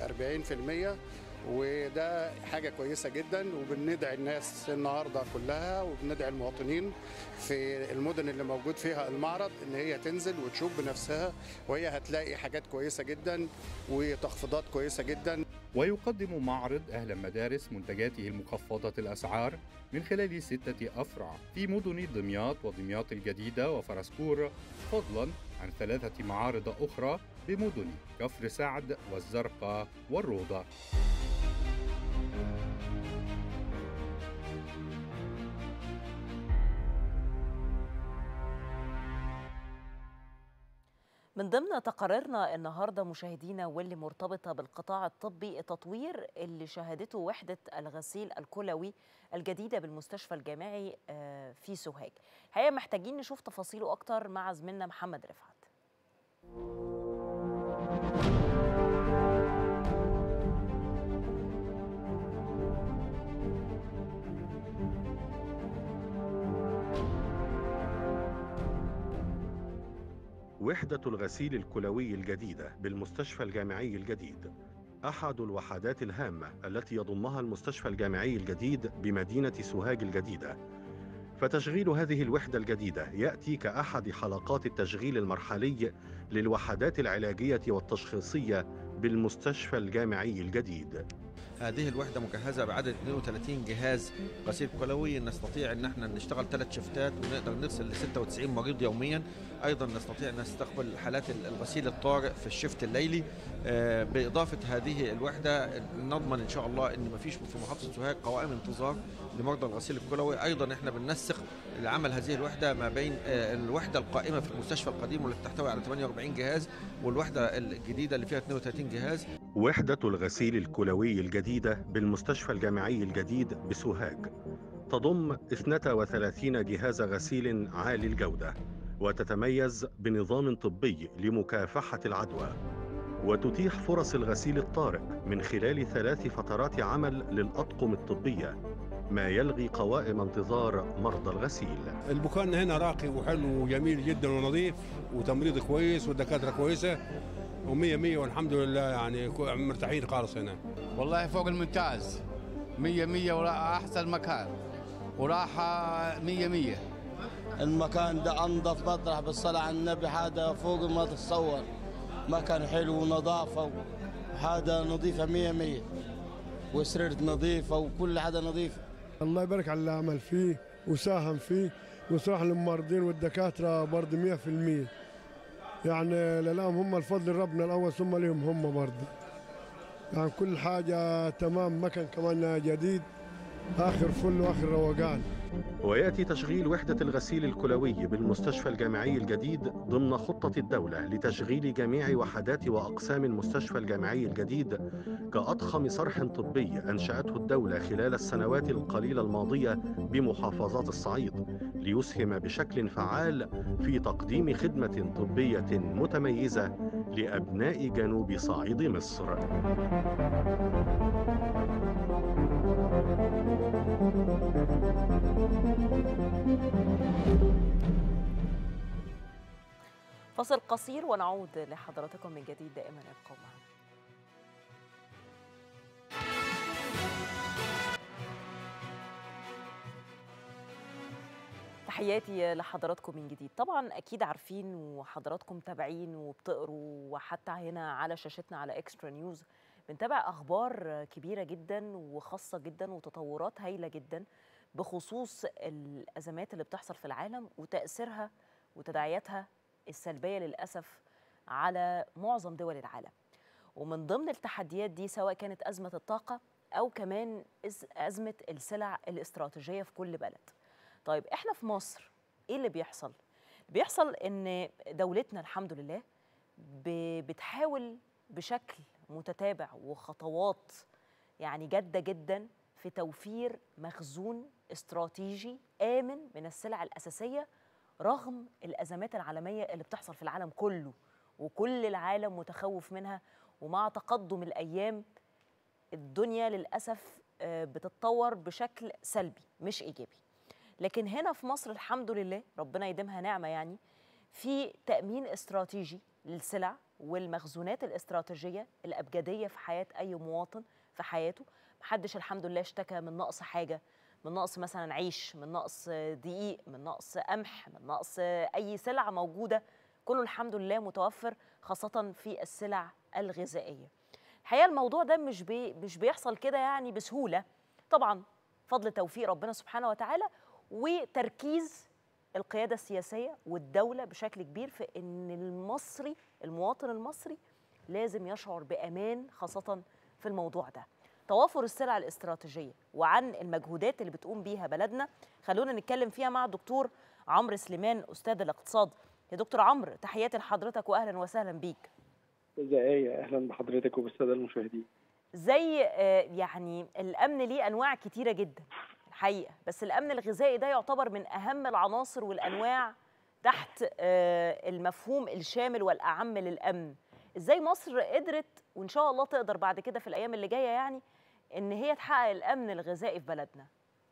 الى 40% وده حاجه كويسه جدا وبندعي الناس النهارده كلها وبندعي المواطنين في المدن اللي موجود فيها المعرض ان هي تنزل وتشوف بنفسها وهي هتلاقي حاجات كويسه جدا وتخفيضات كويسه جدا ويقدم معرض أهل المدارس منتجاته المخفضة الأسعار من خلال ستة أفرع في مدن دمياط ودمياط الجديدة وفرسكور فضلا عن ثلاثة معارض أخرى بمدن كفر سعد والزرقاء والروضة من ضمن تقاريرنا النهارده مشاهدينا واللي مرتبطه بالقطاع الطبي التطوير اللي شهدته وحده الغسيل الكلوي الجديده بالمستشفى الجامعي آه، في سوهاج. الحقيقه محتاجين نشوف تفاصيله اكتر مع زميلنا محمد رفعت. وحدة الغسيل الكلوي الجديدة بالمستشفى الجامعي الجديد أحد الوحدات الهامة التي يضمها المستشفى الجامعي الجديد بمدينة سوهاج الجديدة فتشغيل هذه الوحدة الجديدة يأتي كأحد حلقات التشغيل المرحلي للوحدات العلاجية والتشخيصية بالمستشفى الجامعي الجديد هذه الوحدة مجهزة بعدد 32 جهاز غسيل كلوي نستطيع ان احنا نشتغل ثلاث شفتات ونقدر نرسل ل 96 مريض يوميا ايضا نستطيع ان نستقبل حالات الغسيل الطارئ في الشفت الليلي آه، باضافة هذه الوحدة نضمن ان شاء الله ان مفيش في محافظة سوهاج قوائم انتظار لمرضى الغسيل الكلوي ايضا احنا بننسق لعمل هذه الوحدة ما بين آه، الوحدة القائمة في المستشفى القديم والتي تحتوي على 48 جهاز والوحدة الجديدة اللي فيها 32 جهاز وحدة الغسيل الكلوي الجديدة بالمستشفى الجامعي الجديد بسوهاج تضم 32 جهاز غسيل عالي الجودة وتتميز بنظام طبي لمكافحة العدوى وتتيح فرص الغسيل الطارئ من خلال ثلاث فترات عمل للأطقم الطبية ما يلغي قوائم انتظار مرضى الغسيل المكان هنا راقي وحلو وجميل جدا ونظيف وتمريض كويس والدكاتره كويسه ومية مية والحمد لله يعني كو- مرتاحين خالص هنا والله فوق الممتاز مية مية ولا أحسن مكان وراحة مية مية المكان ده انظف مطرح بالصلاة على النبي هذا فوق ما تتصور مكان حلو ونظافة وحاجة نظيفة مية مية وسرير نظيفة وكل حاجة نظيفة الله يبارك على اللي عمل فيه وساهم فيه وصراحة للممرضين والدكاترة برضه 100% يعني لهم هم الفضل ربنا الاول ثم لهم هم برضه يعني كل حاجه تمام مكان كمان جديد اخر فل واخر روقان وياتي تشغيل وحده الغسيل الكلوي بالمستشفى الجامعي الجديد ضمن خطه الدوله لتشغيل جميع وحدات واقسام المستشفى الجامعي الجديد كاضخم صرح طبي انشاته الدوله خلال السنوات القليله الماضيه بمحافظات الصعيد ليسهم بشكل فعال في تقديم خدمه طبيه متميزه لابناء جنوب صعيد مصر فاصل قصير ونعود لحضراتكم من جديد دائما ابقوا معنا تحياتي لحضراتكم من جديد طبعا اكيد عارفين وحضراتكم تابعين وبتقروا وحتى هنا على شاشتنا على اكسترا نيوز بنتابع اخبار كبيره جدا وخاصه جدا وتطورات هايله جدا بخصوص الازمات اللي بتحصل في العالم وتاثيرها وتداعياتها السلبيه للاسف على معظم دول العالم ومن ضمن التحديات دي سواء كانت ازمه الطاقه او كمان ازمه السلع الاستراتيجيه في كل بلد طيب احنا في مصر ايه اللي بيحصل بيحصل ان دولتنا الحمد لله بتحاول بشكل متتابع وخطوات يعني جاده جدا في توفير مخزون استراتيجي امن من السلع الاساسيه رغم الازمات العالميه اللي بتحصل في العالم كله وكل العالم متخوف منها ومع تقدم الايام الدنيا للاسف بتتطور بشكل سلبي مش ايجابي لكن هنا في مصر الحمد لله ربنا يديمها نعمه يعني في تامين استراتيجي للسلع والمخزونات الاستراتيجيه الابجديه في حياه اي مواطن في حياته محدش الحمد لله اشتكى من نقص حاجه من نقص مثلا عيش من نقص دقيق من نقص قمح من نقص اي سلعه موجوده كله الحمد لله متوفر خاصه في السلع الغذائيه الحقيقه الموضوع ده مش بي مش بيحصل كده يعني بسهوله طبعا فضل توفيق ربنا سبحانه وتعالى وتركيز القياده السياسيه والدوله بشكل كبير في ان المصري المواطن المصري لازم يشعر بامان خاصه في الموضوع ده توافر السلع الاستراتيجيه وعن المجهودات اللي بتقوم بيها بلدنا خلونا نتكلم فيها مع الدكتور عمرو سليمان استاذ الاقتصاد يا دكتور عمرو تحياتي لحضرتك واهلا وسهلا بيك ازاي اهلا بحضرتك وبالساده المشاهدين زي يعني الامن ليه انواع كتيره جدا الحقيقه بس الامن الغذائي ده يعتبر من اهم العناصر والانواع تحت المفهوم الشامل والاعم للامن ازاي مصر قدرت وان شاء الله تقدر بعد كده في الايام اللي جايه يعني ان هي تحقق الامن الغذائي في بلدنا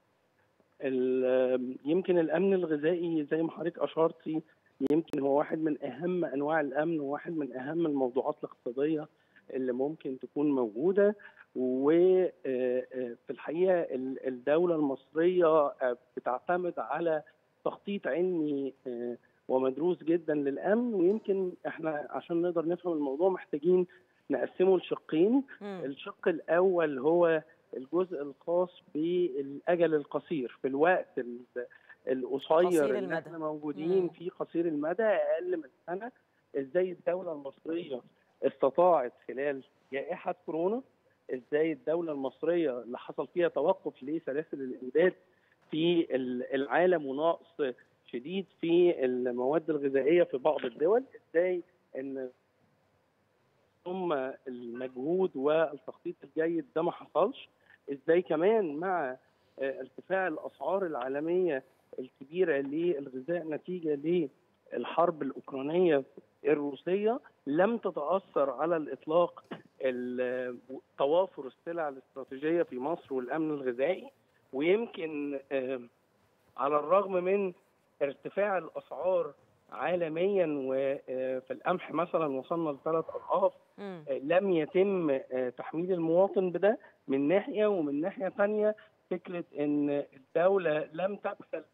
يمكن الامن الغذائي زي ما حضرتك اشرتي يمكن هو واحد من اهم انواع الامن وواحد من اهم الموضوعات الاقتصاديه اللي ممكن تكون موجوده وفي الحقيقه الدوله المصريه بتعتمد على تخطيط علمي ومدروس جدا للامن ويمكن احنا عشان نقدر نفهم الموضوع محتاجين نقسمه لشقين الشق الاول هو الجزء الخاص بالاجل القصير في الوقت القصير اللي احنا موجودين فيه قصير المدى اقل من سنه ازاي الدوله المصريه استطاعت خلال جائحه كورونا ازاي الدوله المصريه اللي حصل فيها توقف لسلاسل الامداد في العالم ونقص شديد في المواد الغذائيه في بعض الدول ازاي ان ثم المجهود والتخطيط الجيد ده ما حصلش ازاي كمان مع ارتفاع الاسعار العالميه الكبيره للغذاء نتيجه للحرب الاوكرانيه الروسيه لم تتاثر على الاطلاق توافر السلع الاستراتيجيه في مصر والامن الغذائي ويمكن على الرغم من ارتفاع الاسعار عالميا وفي القمح مثلا وصلنا لثلاث اضعاف لم يتم تحميل المواطن بده من ناحيه ومن ناحيه ثانيه فكره ان الدوله لم تبخل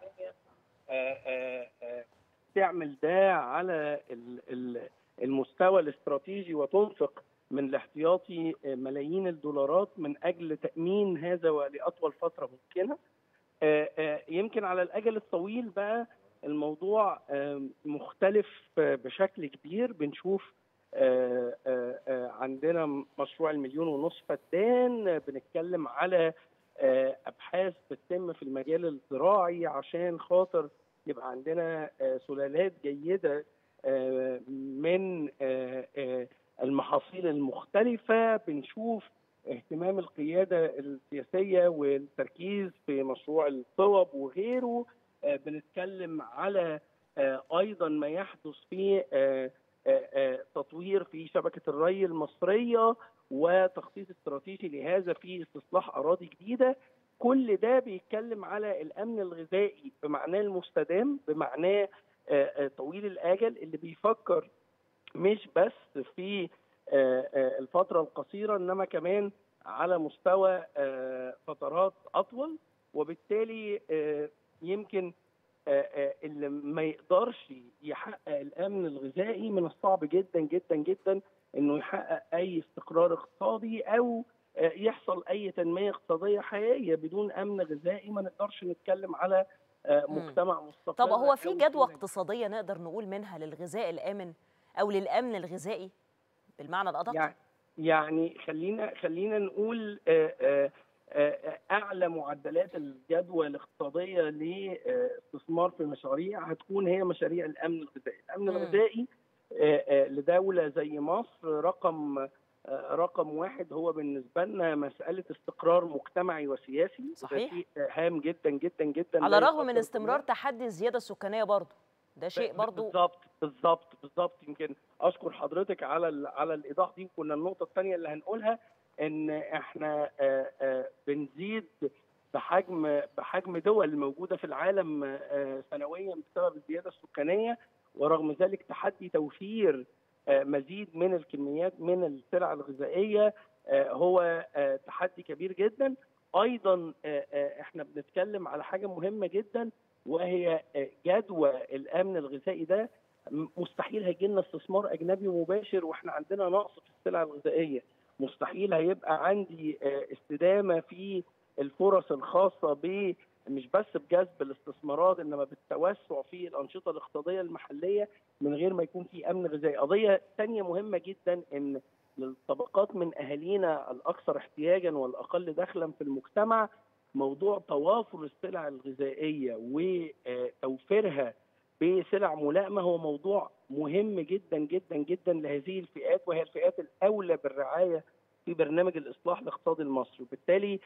تعمل ده على المستوى الاستراتيجي وتنفق من الاحتياطي ملايين الدولارات من اجل تامين هذا ولاطول فتره ممكنه يمكن على الاجل الطويل بقى الموضوع مختلف بشكل كبير بنشوف عندنا مشروع المليون ونصف فدان بنتكلم على ابحاث بتتم في المجال الزراعي عشان خاطر يبقى عندنا سلالات جيده من المحاصيل المختلفه بنشوف اهتمام القياده السياسيه والتركيز في مشروع الصوب وغيره بنتكلم على ايضا ما يحدث في تطوير في شبكه الري المصريه وتخطيط استراتيجي لهذا في استصلاح اراضي جديده كل ده بيتكلم على الامن الغذائي بمعناه المستدام بمعناه طويل الاجل اللي بيفكر مش بس في الفتره القصيره انما كمان على مستوى فترات اطول وبالتالي يمكن اللي ما يقدرش يحقق الامن الغذائي من الصعب جدا جدا جدا انه يحقق اي استقرار اقتصادي او يحصل اي تنميه اقتصاديه حقيقيه بدون امن غذائي ما نقدرش نتكلم على مجتمع مستقر طب هو في جدوى اقتصاديه نقدر نقول منها للغذاء الامن او للامن الغذائي بالمعنى الادق يعني يعني خلينا خلينا نقول اعلى معدلات الجدوى الاقتصاديه لاستثمار في مشاريع هتكون هي مشاريع الامن الغذائي، الامن م. الغذائي لدوله زي مصر رقم رقم واحد هو بالنسبه لنا مساله استقرار مجتمعي وسياسي صحيح شيء هام جدا جدا جدا على الرغم من استمرار تحدي الزياده السكانيه برضه ده شيء برضه بالظبط بالظبط بالظبط يمكن اشكر حضرتك على على الايضاح دي وكنا النقطه الثانيه اللي هنقولها ان احنا آآ آآ بنزيد بحجم بحجم دول موجوده في العالم سنويا بسبب الزياده السكانيه ورغم ذلك تحدي توفير مزيد من الكميات من السلع الغذائيه هو تحدي كبير جدا ايضا احنا بنتكلم على حاجه مهمه جدا وهي جدوى الامن الغذائي ده مستحيل هيجي لنا استثمار اجنبي مباشر واحنا عندنا نقص في السلع الغذائيه مستحيل هيبقى عندي استدامه في الفرص الخاصه ب مش بس بجذب الاستثمارات انما بالتوسع في الانشطه الاقتصاديه المحليه من غير ما يكون في امن غذائي. قضيه ثانيه مهمه جدا ان للطبقات من اهالينا الاكثر احتياجا والاقل دخلا في المجتمع موضوع توافر السلع الغذائيه وتوفيرها بسلع ملائمه هو موضوع مهم جدا جدا جدا لهذه الفئات وهي الفئات الاولى بالرعايه في برنامج الاصلاح الاقتصادي المصري وبالتالي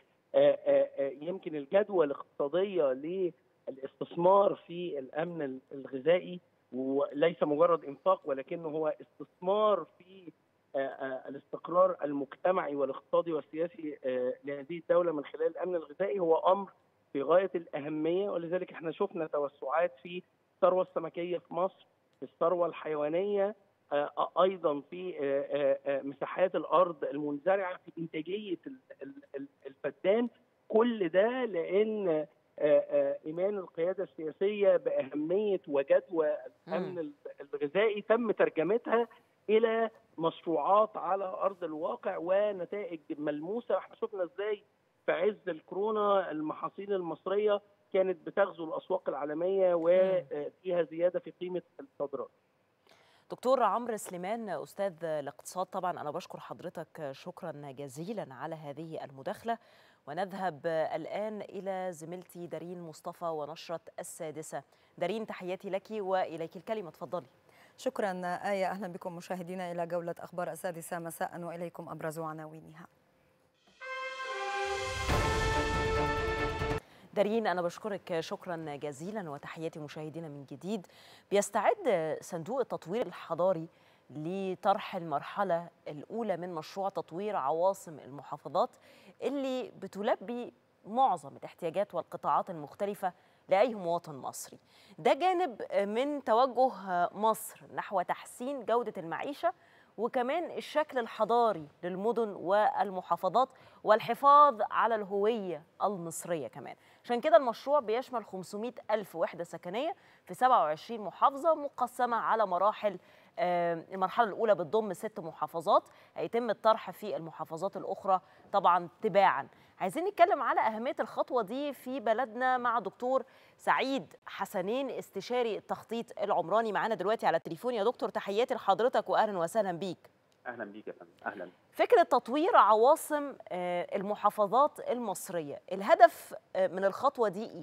يمكن الجدوى الاقتصاديه للاستثمار في الامن الغذائي وليس مجرد انفاق ولكنه هو استثمار في الاستقرار المجتمعي والاقتصادي والسياسي لهذه الدوله من خلال الامن الغذائي هو امر في غايه الاهميه ولذلك احنا شفنا توسعات في الثروه السمكيه في مصر في الثروه الحيوانيه ايضا في مساحات الارض المنزرعه في انتاجيه الفدان كل ده لان ايمان القياده السياسيه باهميه وجدوى الامن الغذائي تم ترجمتها الى مشروعات على ارض الواقع ونتائج ملموسه احنا شفنا ازاي في عز الكورونا المحاصيل المصريه كانت بتغزو الاسواق العالميه وفيها زياده في قيمه الصادرات دكتور عمرو سليمان استاذ الاقتصاد طبعا انا بشكر حضرتك شكرا جزيلا على هذه المداخله ونذهب الان الى زميلتي دارين مصطفى ونشره السادسه دارين تحياتي لك واليك الكلمه تفضلي شكرا آية أهلا بكم مشاهدينا إلى جولة أخبار السادسة مساء وإليكم أبرز عناوينها دارين أنا بشكرك شكرا جزيلا وتحياتي مشاهدينا من جديد بيستعد صندوق التطوير الحضاري لطرح المرحلة الأولى من مشروع تطوير عواصم المحافظات اللي بتلبي معظم الاحتياجات والقطاعات المختلفة لأي مواطن مصري ده جانب من توجه مصر نحو تحسين جودة المعيشة وكمان الشكل الحضاري للمدن والمحافظات والحفاظ على الهوية المصرية كمان عشان كده المشروع بيشمل 500 ألف وحدة سكنية في 27 محافظة مقسمة على مراحل المرحلة الأولى بتضم ست محافظات هيتم الطرح في المحافظات الأخرى طبعا تباعا عايزين نتكلم على أهمية الخطوة دي في بلدنا مع دكتور سعيد حسنين استشاري التخطيط العمراني معانا دلوقتي على التليفون يا دكتور تحياتي لحضرتك وأهلا وسهلا بيك اهلا بيك يا فندم اهلا فكرة تطوير عواصم المحافظات المصرية الهدف من الخطوة دي إيه؟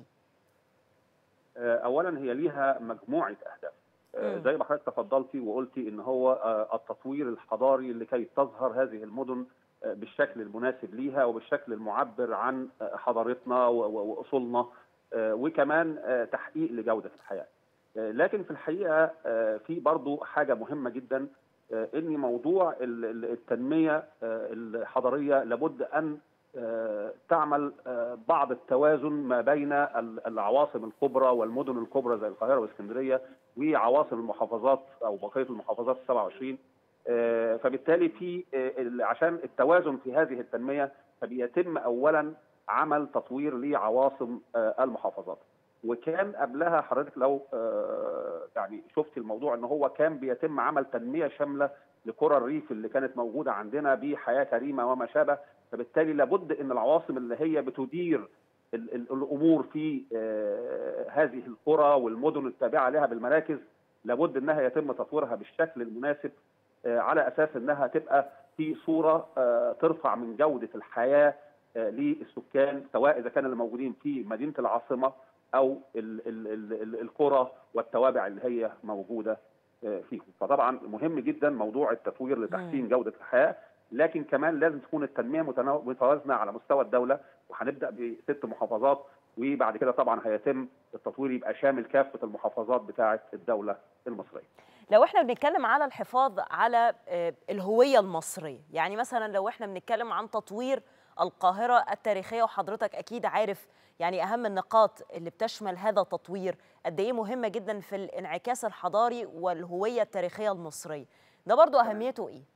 اولا هي ليها مجموعه اهداف زي ما حضرتك تفضلتي وقلتي ان هو التطوير الحضاري لكي تظهر هذه المدن بالشكل المناسب ليها وبالشكل المعبر عن حضارتنا واصولنا وكمان تحقيق لجوده الحياه. لكن في الحقيقه في برضو حاجه مهمه جدا ان موضوع التنميه الحضاريه لابد ان تعمل بعض التوازن ما بين العواصم الكبرى والمدن الكبرى زي القاهره واسكندريه وعواصم المحافظات او بقيه المحافظات ال 27 فبالتالي في عشان التوازن في هذه التنميه فبيتم اولا عمل تطوير لعواصم المحافظات وكان قبلها حضرتك لو يعني شفت الموضوع ان هو كان بيتم عمل تنميه شامله لقرى الريف اللي كانت موجوده عندنا بحياه كريمه وما شابه فبالتالي لابد ان العواصم اللي هي بتدير الامور في هذه القرى والمدن التابعه لها بالمراكز لابد انها يتم تطويرها بالشكل المناسب على اساس انها تبقى في صوره ترفع من جوده الحياه للسكان سواء اذا كان اللي موجودين في مدينه العاصمه او ال ال ال القرى والتوابع اللي هي موجوده فيهم فطبعا مهم جدا موضوع التطوير لتحسين جوده الحياه لكن كمان لازم تكون التنميه متوازنه على مستوى الدوله وهنبدا بست محافظات وبعد كده طبعا هيتم التطوير يبقى شامل كافه المحافظات بتاعه الدوله المصريه. لو احنا بنتكلم على الحفاظ على الهويه المصريه، يعني مثلا لو احنا بنتكلم عن تطوير القاهره التاريخيه وحضرتك اكيد عارف يعني اهم النقاط اللي بتشمل هذا التطوير قد ايه مهمه جدا في الانعكاس الحضاري والهويه التاريخيه المصريه. ده برضو اهميته ايه؟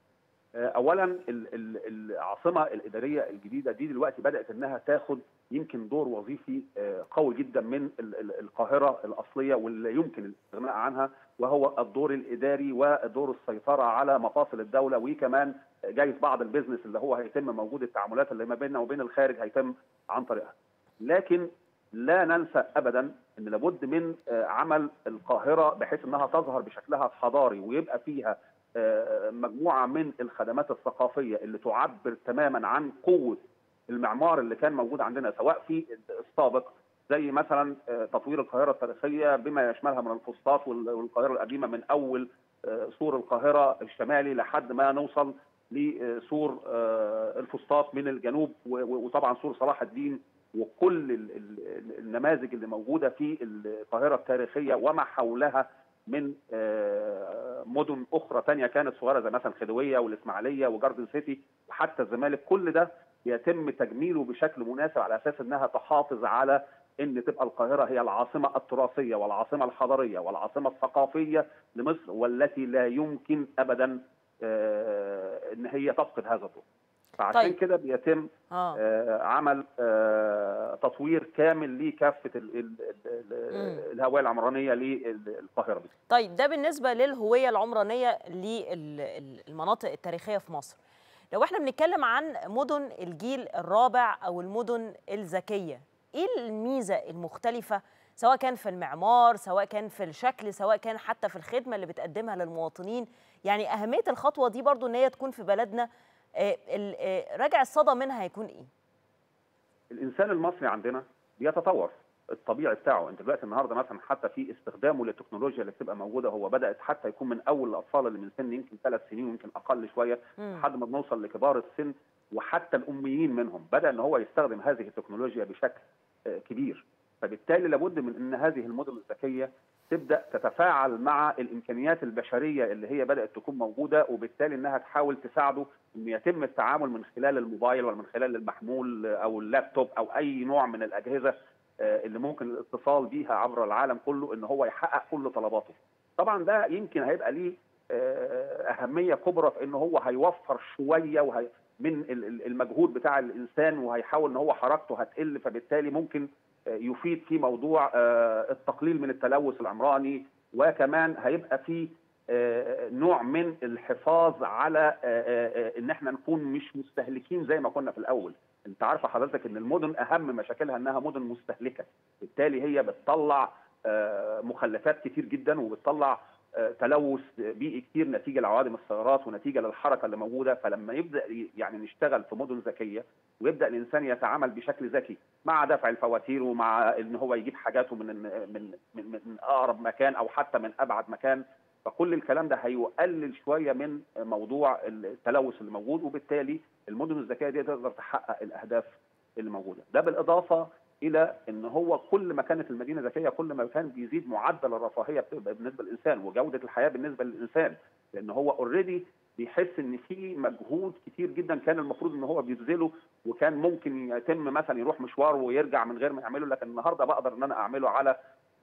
اولا العاصمه الاداريه الجديده دي دلوقتي بدات انها تاخد يمكن دور وظيفي قوي جدا من القاهره الاصليه واللي يمكن الاستغناء عنها وهو الدور الاداري ودور السيطره على مفاصل الدوله وكمان جايز بعض البيزنس اللي هو هيتم موجود التعاملات اللي ما بيننا وبين الخارج هيتم عن طريقها. لكن لا ننسى ابدا ان لابد من عمل القاهره بحيث انها تظهر بشكلها الحضاري ويبقى فيها مجموعه من الخدمات الثقافيه اللي تعبر تماما عن قوه المعمار اللي كان موجود عندنا سواء في السابق زي مثلا تطوير القاهره التاريخيه بما يشملها من الفسطاط والقاهره القديمه من اول سور القاهره الشمالي لحد ما نوصل لسور الفسطاط من الجنوب وطبعا سور صلاح الدين وكل النماذج اللي موجوده في القاهره التاريخيه وما حولها من مدن اخرى ثانيه كانت صغيره زي مثلا خديويه والاسماعيليه وجاردن سيتي وحتى الزمالك كل ده يتم تجميله بشكل مناسب على اساس انها تحافظ على ان تبقى القاهره هي العاصمه التراثيه والعاصمه الحضاريه والعاصمه الثقافيه لمصر والتي لا يمكن ابدا ان هي تفقد هذا الدور. فعشان طيب. كده بيتم آه. آه عمل آه تطوير كامل لكافه ال ال ال الهويه العمرانيه للقاهره دي. طيب ده بالنسبه للهويه العمرانيه للمناطق التاريخيه في مصر. لو احنا بنتكلم عن مدن الجيل الرابع او المدن الذكيه، ايه الميزه المختلفه سواء كان في المعمار، سواء كان في الشكل، سواء كان حتى في الخدمه اللي بتقدمها للمواطنين، يعني اهميه الخطوه دي برضو ان هي تكون في بلدنا راجع الصدى منها هيكون ايه؟ الانسان المصري عندنا بيتطور الطبيعي بتاعه انت دلوقتي النهارده مثلا حتى في استخدامه للتكنولوجيا اللي بتبقى موجوده هو بدات حتى يكون من اول الاطفال اللي من سن يمكن ثلاث سنين ويمكن اقل شويه لحد ما بنوصل لكبار السن وحتى الاميين منهم بدا ان هو يستخدم هذه التكنولوجيا بشكل كبير فبالتالي لابد من ان هذه المدن الذكيه تبدا تتفاعل مع الامكانيات البشريه اللي هي بدات تكون موجوده وبالتالي انها تحاول تساعده ان يتم التعامل من خلال الموبايل ولا من خلال المحمول او اللابتوب او اي نوع من الاجهزه اللي ممكن الاتصال بيها عبر العالم كله ان هو يحقق كل طلباته. طبعا ده يمكن هيبقى ليه اهميه كبرى في ان هو هيوفر شويه وهي من المجهود بتاع الانسان وهيحاول ان هو حركته هتقل فبالتالي ممكن يفيد في موضوع التقليل من التلوث العمراني وكمان هيبقى في نوع من الحفاظ على ان احنا نكون مش مستهلكين زي ما كنا في الاول انت عارفه حضرتك ان المدن اهم مشاكلها انها مدن مستهلكه بالتالي هي بتطلع آه، مخلفات كتير جدا وبتطلع آه، تلوث بيئي كتير نتيجه لعوادم السيارات ونتيجه للحركه اللي موجوده فلما يبدا ي- يعني نشتغل في مدن ذكيه ويبدا الانسان يتعامل بشكل ذكي مع دفع الفواتير ومع ان هو يجيب حاجاته من من من, من اقرب مكان او حتى من ابعد مكان فكل الكلام ده هيقلل شويه من موضوع التلوث اللي موجود وبالتالي المدن الذكيه دي تقدر تحقق الاهداف اللي موجوده ده بالاضافه الى ان هو كل ما كانت المدينه ذكيه كل ما كان بيزيد معدل الرفاهيه بتبقى بالنسبه للانسان وجوده الحياه بالنسبه للانسان لان هو اوريدي بيحس ان في مجهود كتير جدا كان المفروض ان هو بيبذله وكان ممكن يتم مثلا يروح مشوار ويرجع من غير ما يعمله لكن النهارده بقدر ان انا اعمله على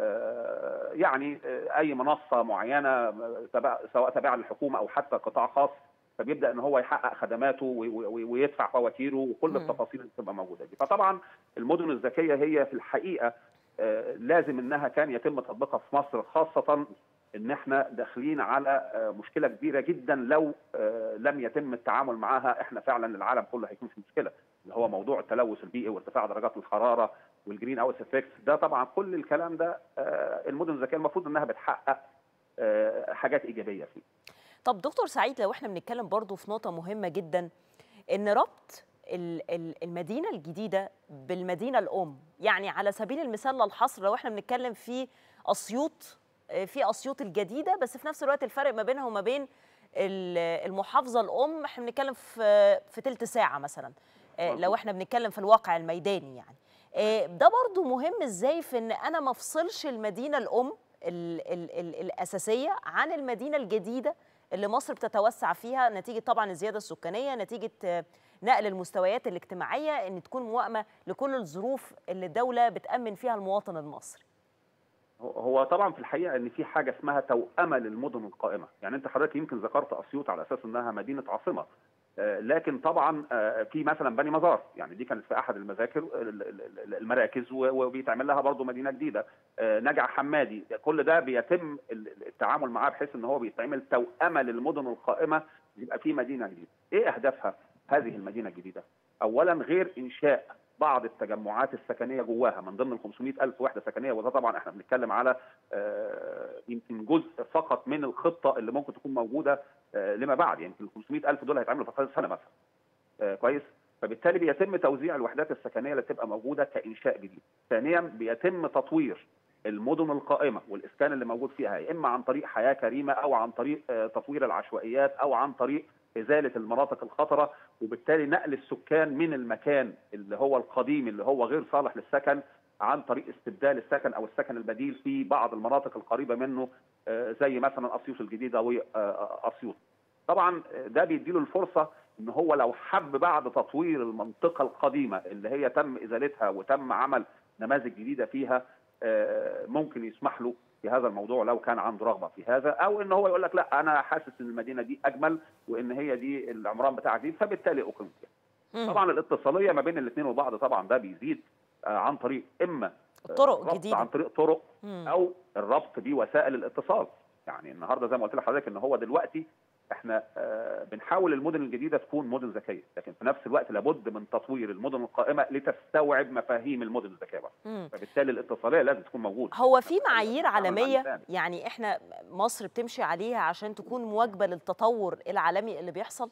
آه، يعني آه، اي منصه معينه آه، تبع سواء تابعه للحكومه او حتى قطاع خاص فبيبدا ان هو يحقق خدماته وي- وي- ويدفع فواتيره وكل مم. التفاصيل اللي بتبقى موجوده دي فطبعا المدن الذكيه هي في الحقيقه آه، لازم انها كان يتم تطبيقها في مصر خاصه ان احنا داخلين على آه، مشكله كبيره جدا لو آه، لم يتم التعامل معها احنا فعلا العالم كله هيكون في مشكله اللي هو موضوع التلوث البيئي وارتفاع درجات الحراره والجرين هاوس افكت ده طبعا كل الكلام ده آه، المدن الذكيه المفروض انها بتحقق آه، حاجات ايجابيه فيه طب دكتور سعيد لو احنا بنتكلم برضو في نقطة مهمة جدا ان ربط ال- ال- المدينة الجديدة بالمدينة الأم يعني على سبيل المثال للحصر لو احنا بنتكلم في أسيوط آه، في أسيوط الجديدة بس في نفس الوقت الفرق ما بينها وما بين ال- المحافظة الأم احنا بنتكلم في في تلت ساعة مثلا آه، لو احنا بنتكلم في الواقع الميداني يعني آه، ده برضو مهم ازاي في ان انا ما افصلش المدينة الأم ال ال ال الأساسية عن المدينة الجديدة اللي مصر بتتوسع فيها نتيجة طبعا الزيادة السكانية نتيجة آه، نقل المستويات الاجتماعية ان تكون موائمة لكل الظروف اللي الدولة بتأمن فيها المواطن المصري هو طبعا في الحقيقه ان في حاجه اسمها توأمه للمدن القائمه، يعني انت حضرتك يمكن ذكرت اسيوط على اساس انها مدينه عاصمه. آه، لكن طبعا آه، في مثلا بني مزار يعني دي كانت في احد المذاكر ال- ال- ال- المراكز و- وبيتعمل لها برضه مدينه جديده آه، نجع حمادي كل ده بيتم ال- التعامل معاه بحيث ان هو بيتعمل توأمه للمدن القائمه يبقى في مدينه جديده ايه اهدافها هذه المدينه الجديده اولا غير انشاء بعض التجمعات السكنيه جواها من ضمن ال 500 الف وحده سكنيه وده طبعا احنا بنتكلم على آه، يمكن جزء فقط من الخطه اللي ممكن تكون موجوده آه، لما بعد يمكن ال 500 الف دول هيتعملوا في خلال سنه مثلا آه، كويس فبالتالي بيتم توزيع الوحدات السكنيه اللي تبقى موجوده كانشاء جديد ثانيا بيتم تطوير المدن القائمه والاسكان اللي موجود فيها يا اما عن طريق حياه كريمه او عن طريق آه، تطوير العشوائيات او عن طريق ازاله المناطق الخطره وبالتالي نقل السكان من المكان اللي هو القديم اللي هو غير صالح للسكن عن طريق استبدال السكن او السكن البديل في بعض المناطق القريبه منه آه، زي مثلا اسيوط الجديده واسيوط. طبعا ده بيديله الفرصه ان هو لو حب بعد تطوير المنطقه القديمه اللي هي تم ازالتها وتم عمل نماذج جديده فيها آه، ممكن يسمح له في هذا الموضوع لو كان عنده رغبه في هذا او ان هو يقول لك لا انا حاسس ان المدينه دي اجمل وان هي دي العمران بتاعها جديد فبالتالي اقيم فيها. طبعا الاتصاليه ما بين الاثنين وبعض طبعا ده بيزيد آه، عن طريق اما آه، طرق ربط جديدة. عن طريق طرق مم. او الربط بوسائل الاتصال يعني النهارده زي ما قلت لحضرتك ان هو دلوقتي احنا آه، بنحاول المدن الجديده تكون مدن ذكيه لكن في نفس الوقت لابد من تطوير المدن القائمه لتستوعب مفاهيم المدن الذكيه بقى مم. فبالتالي الاتصاليه لازم تكون موجوده هو في معايير مع عالمية الإنسان. يعني احنا مصر بتمشي عليها عشان تكون مواكبة للتطور العالمي اللي بيحصل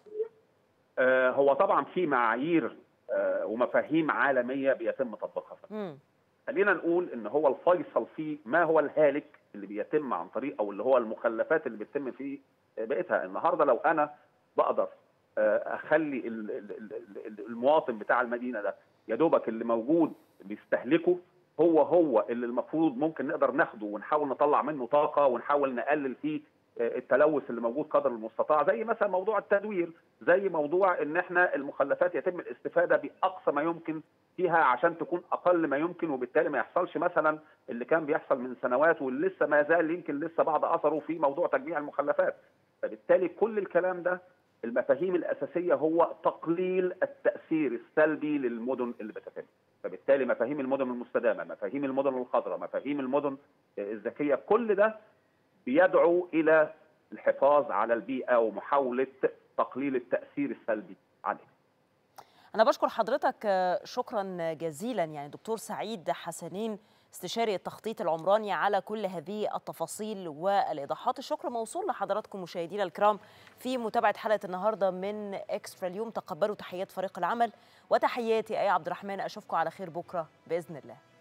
آه، هو طبعا في معايير آه، ومفاهيم عالميه بيتم تطبيقها مم. خلينا نقول ان هو الفيصل فيه ما هو الهالك اللي بيتم عن طريق او اللي هو المخلفات اللي بتتم في بيئتها النهارده لو انا بقدر آه، اخلي ال- ال- ال- ال- المواطن بتاع المدينه ده يا دوبك اللي موجود بيستهلكه هو هو اللي المفروض ممكن نقدر ناخده ونحاول نطلع منه طاقه ونحاول نقلل فيه آه، التلوث اللي موجود قدر المستطاع زي مثلا موضوع التدوير زي موضوع ان احنا المخلفات يتم الاستفاده باقصى ما يمكن فيها عشان تكون اقل ما يمكن وبالتالي ما يحصلش مثلا اللي كان بيحصل من سنوات واللي لسه ما زال يمكن لسه بعض اثره في موضوع تجميع المخلفات فبالتالي كل الكلام ده المفاهيم الاساسيه هو تقليل التاثير السلبي للمدن اللي بتتم فبالتالي مفاهيم المدن المستدامه مفاهيم المدن الخضراء مفاهيم المدن الذكيه كل ده بيدعو الى الحفاظ على البيئه ومحاوله تقليل التاثير السلبي عليها أنا بشكر حضرتك شكرا جزيلا يعني دكتور سعيد حسنين استشاري التخطيط العمراني على كل هذه التفاصيل والإيضاحات الشكر موصول لحضراتكم مشاهدينا الكرام في متابعة حلقة النهاردة من إكسترا اليوم تقبلوا تحيات فريق العمل وتحياتي أي عبد الرحمن أشوفكم على خير بكرة بإذن الله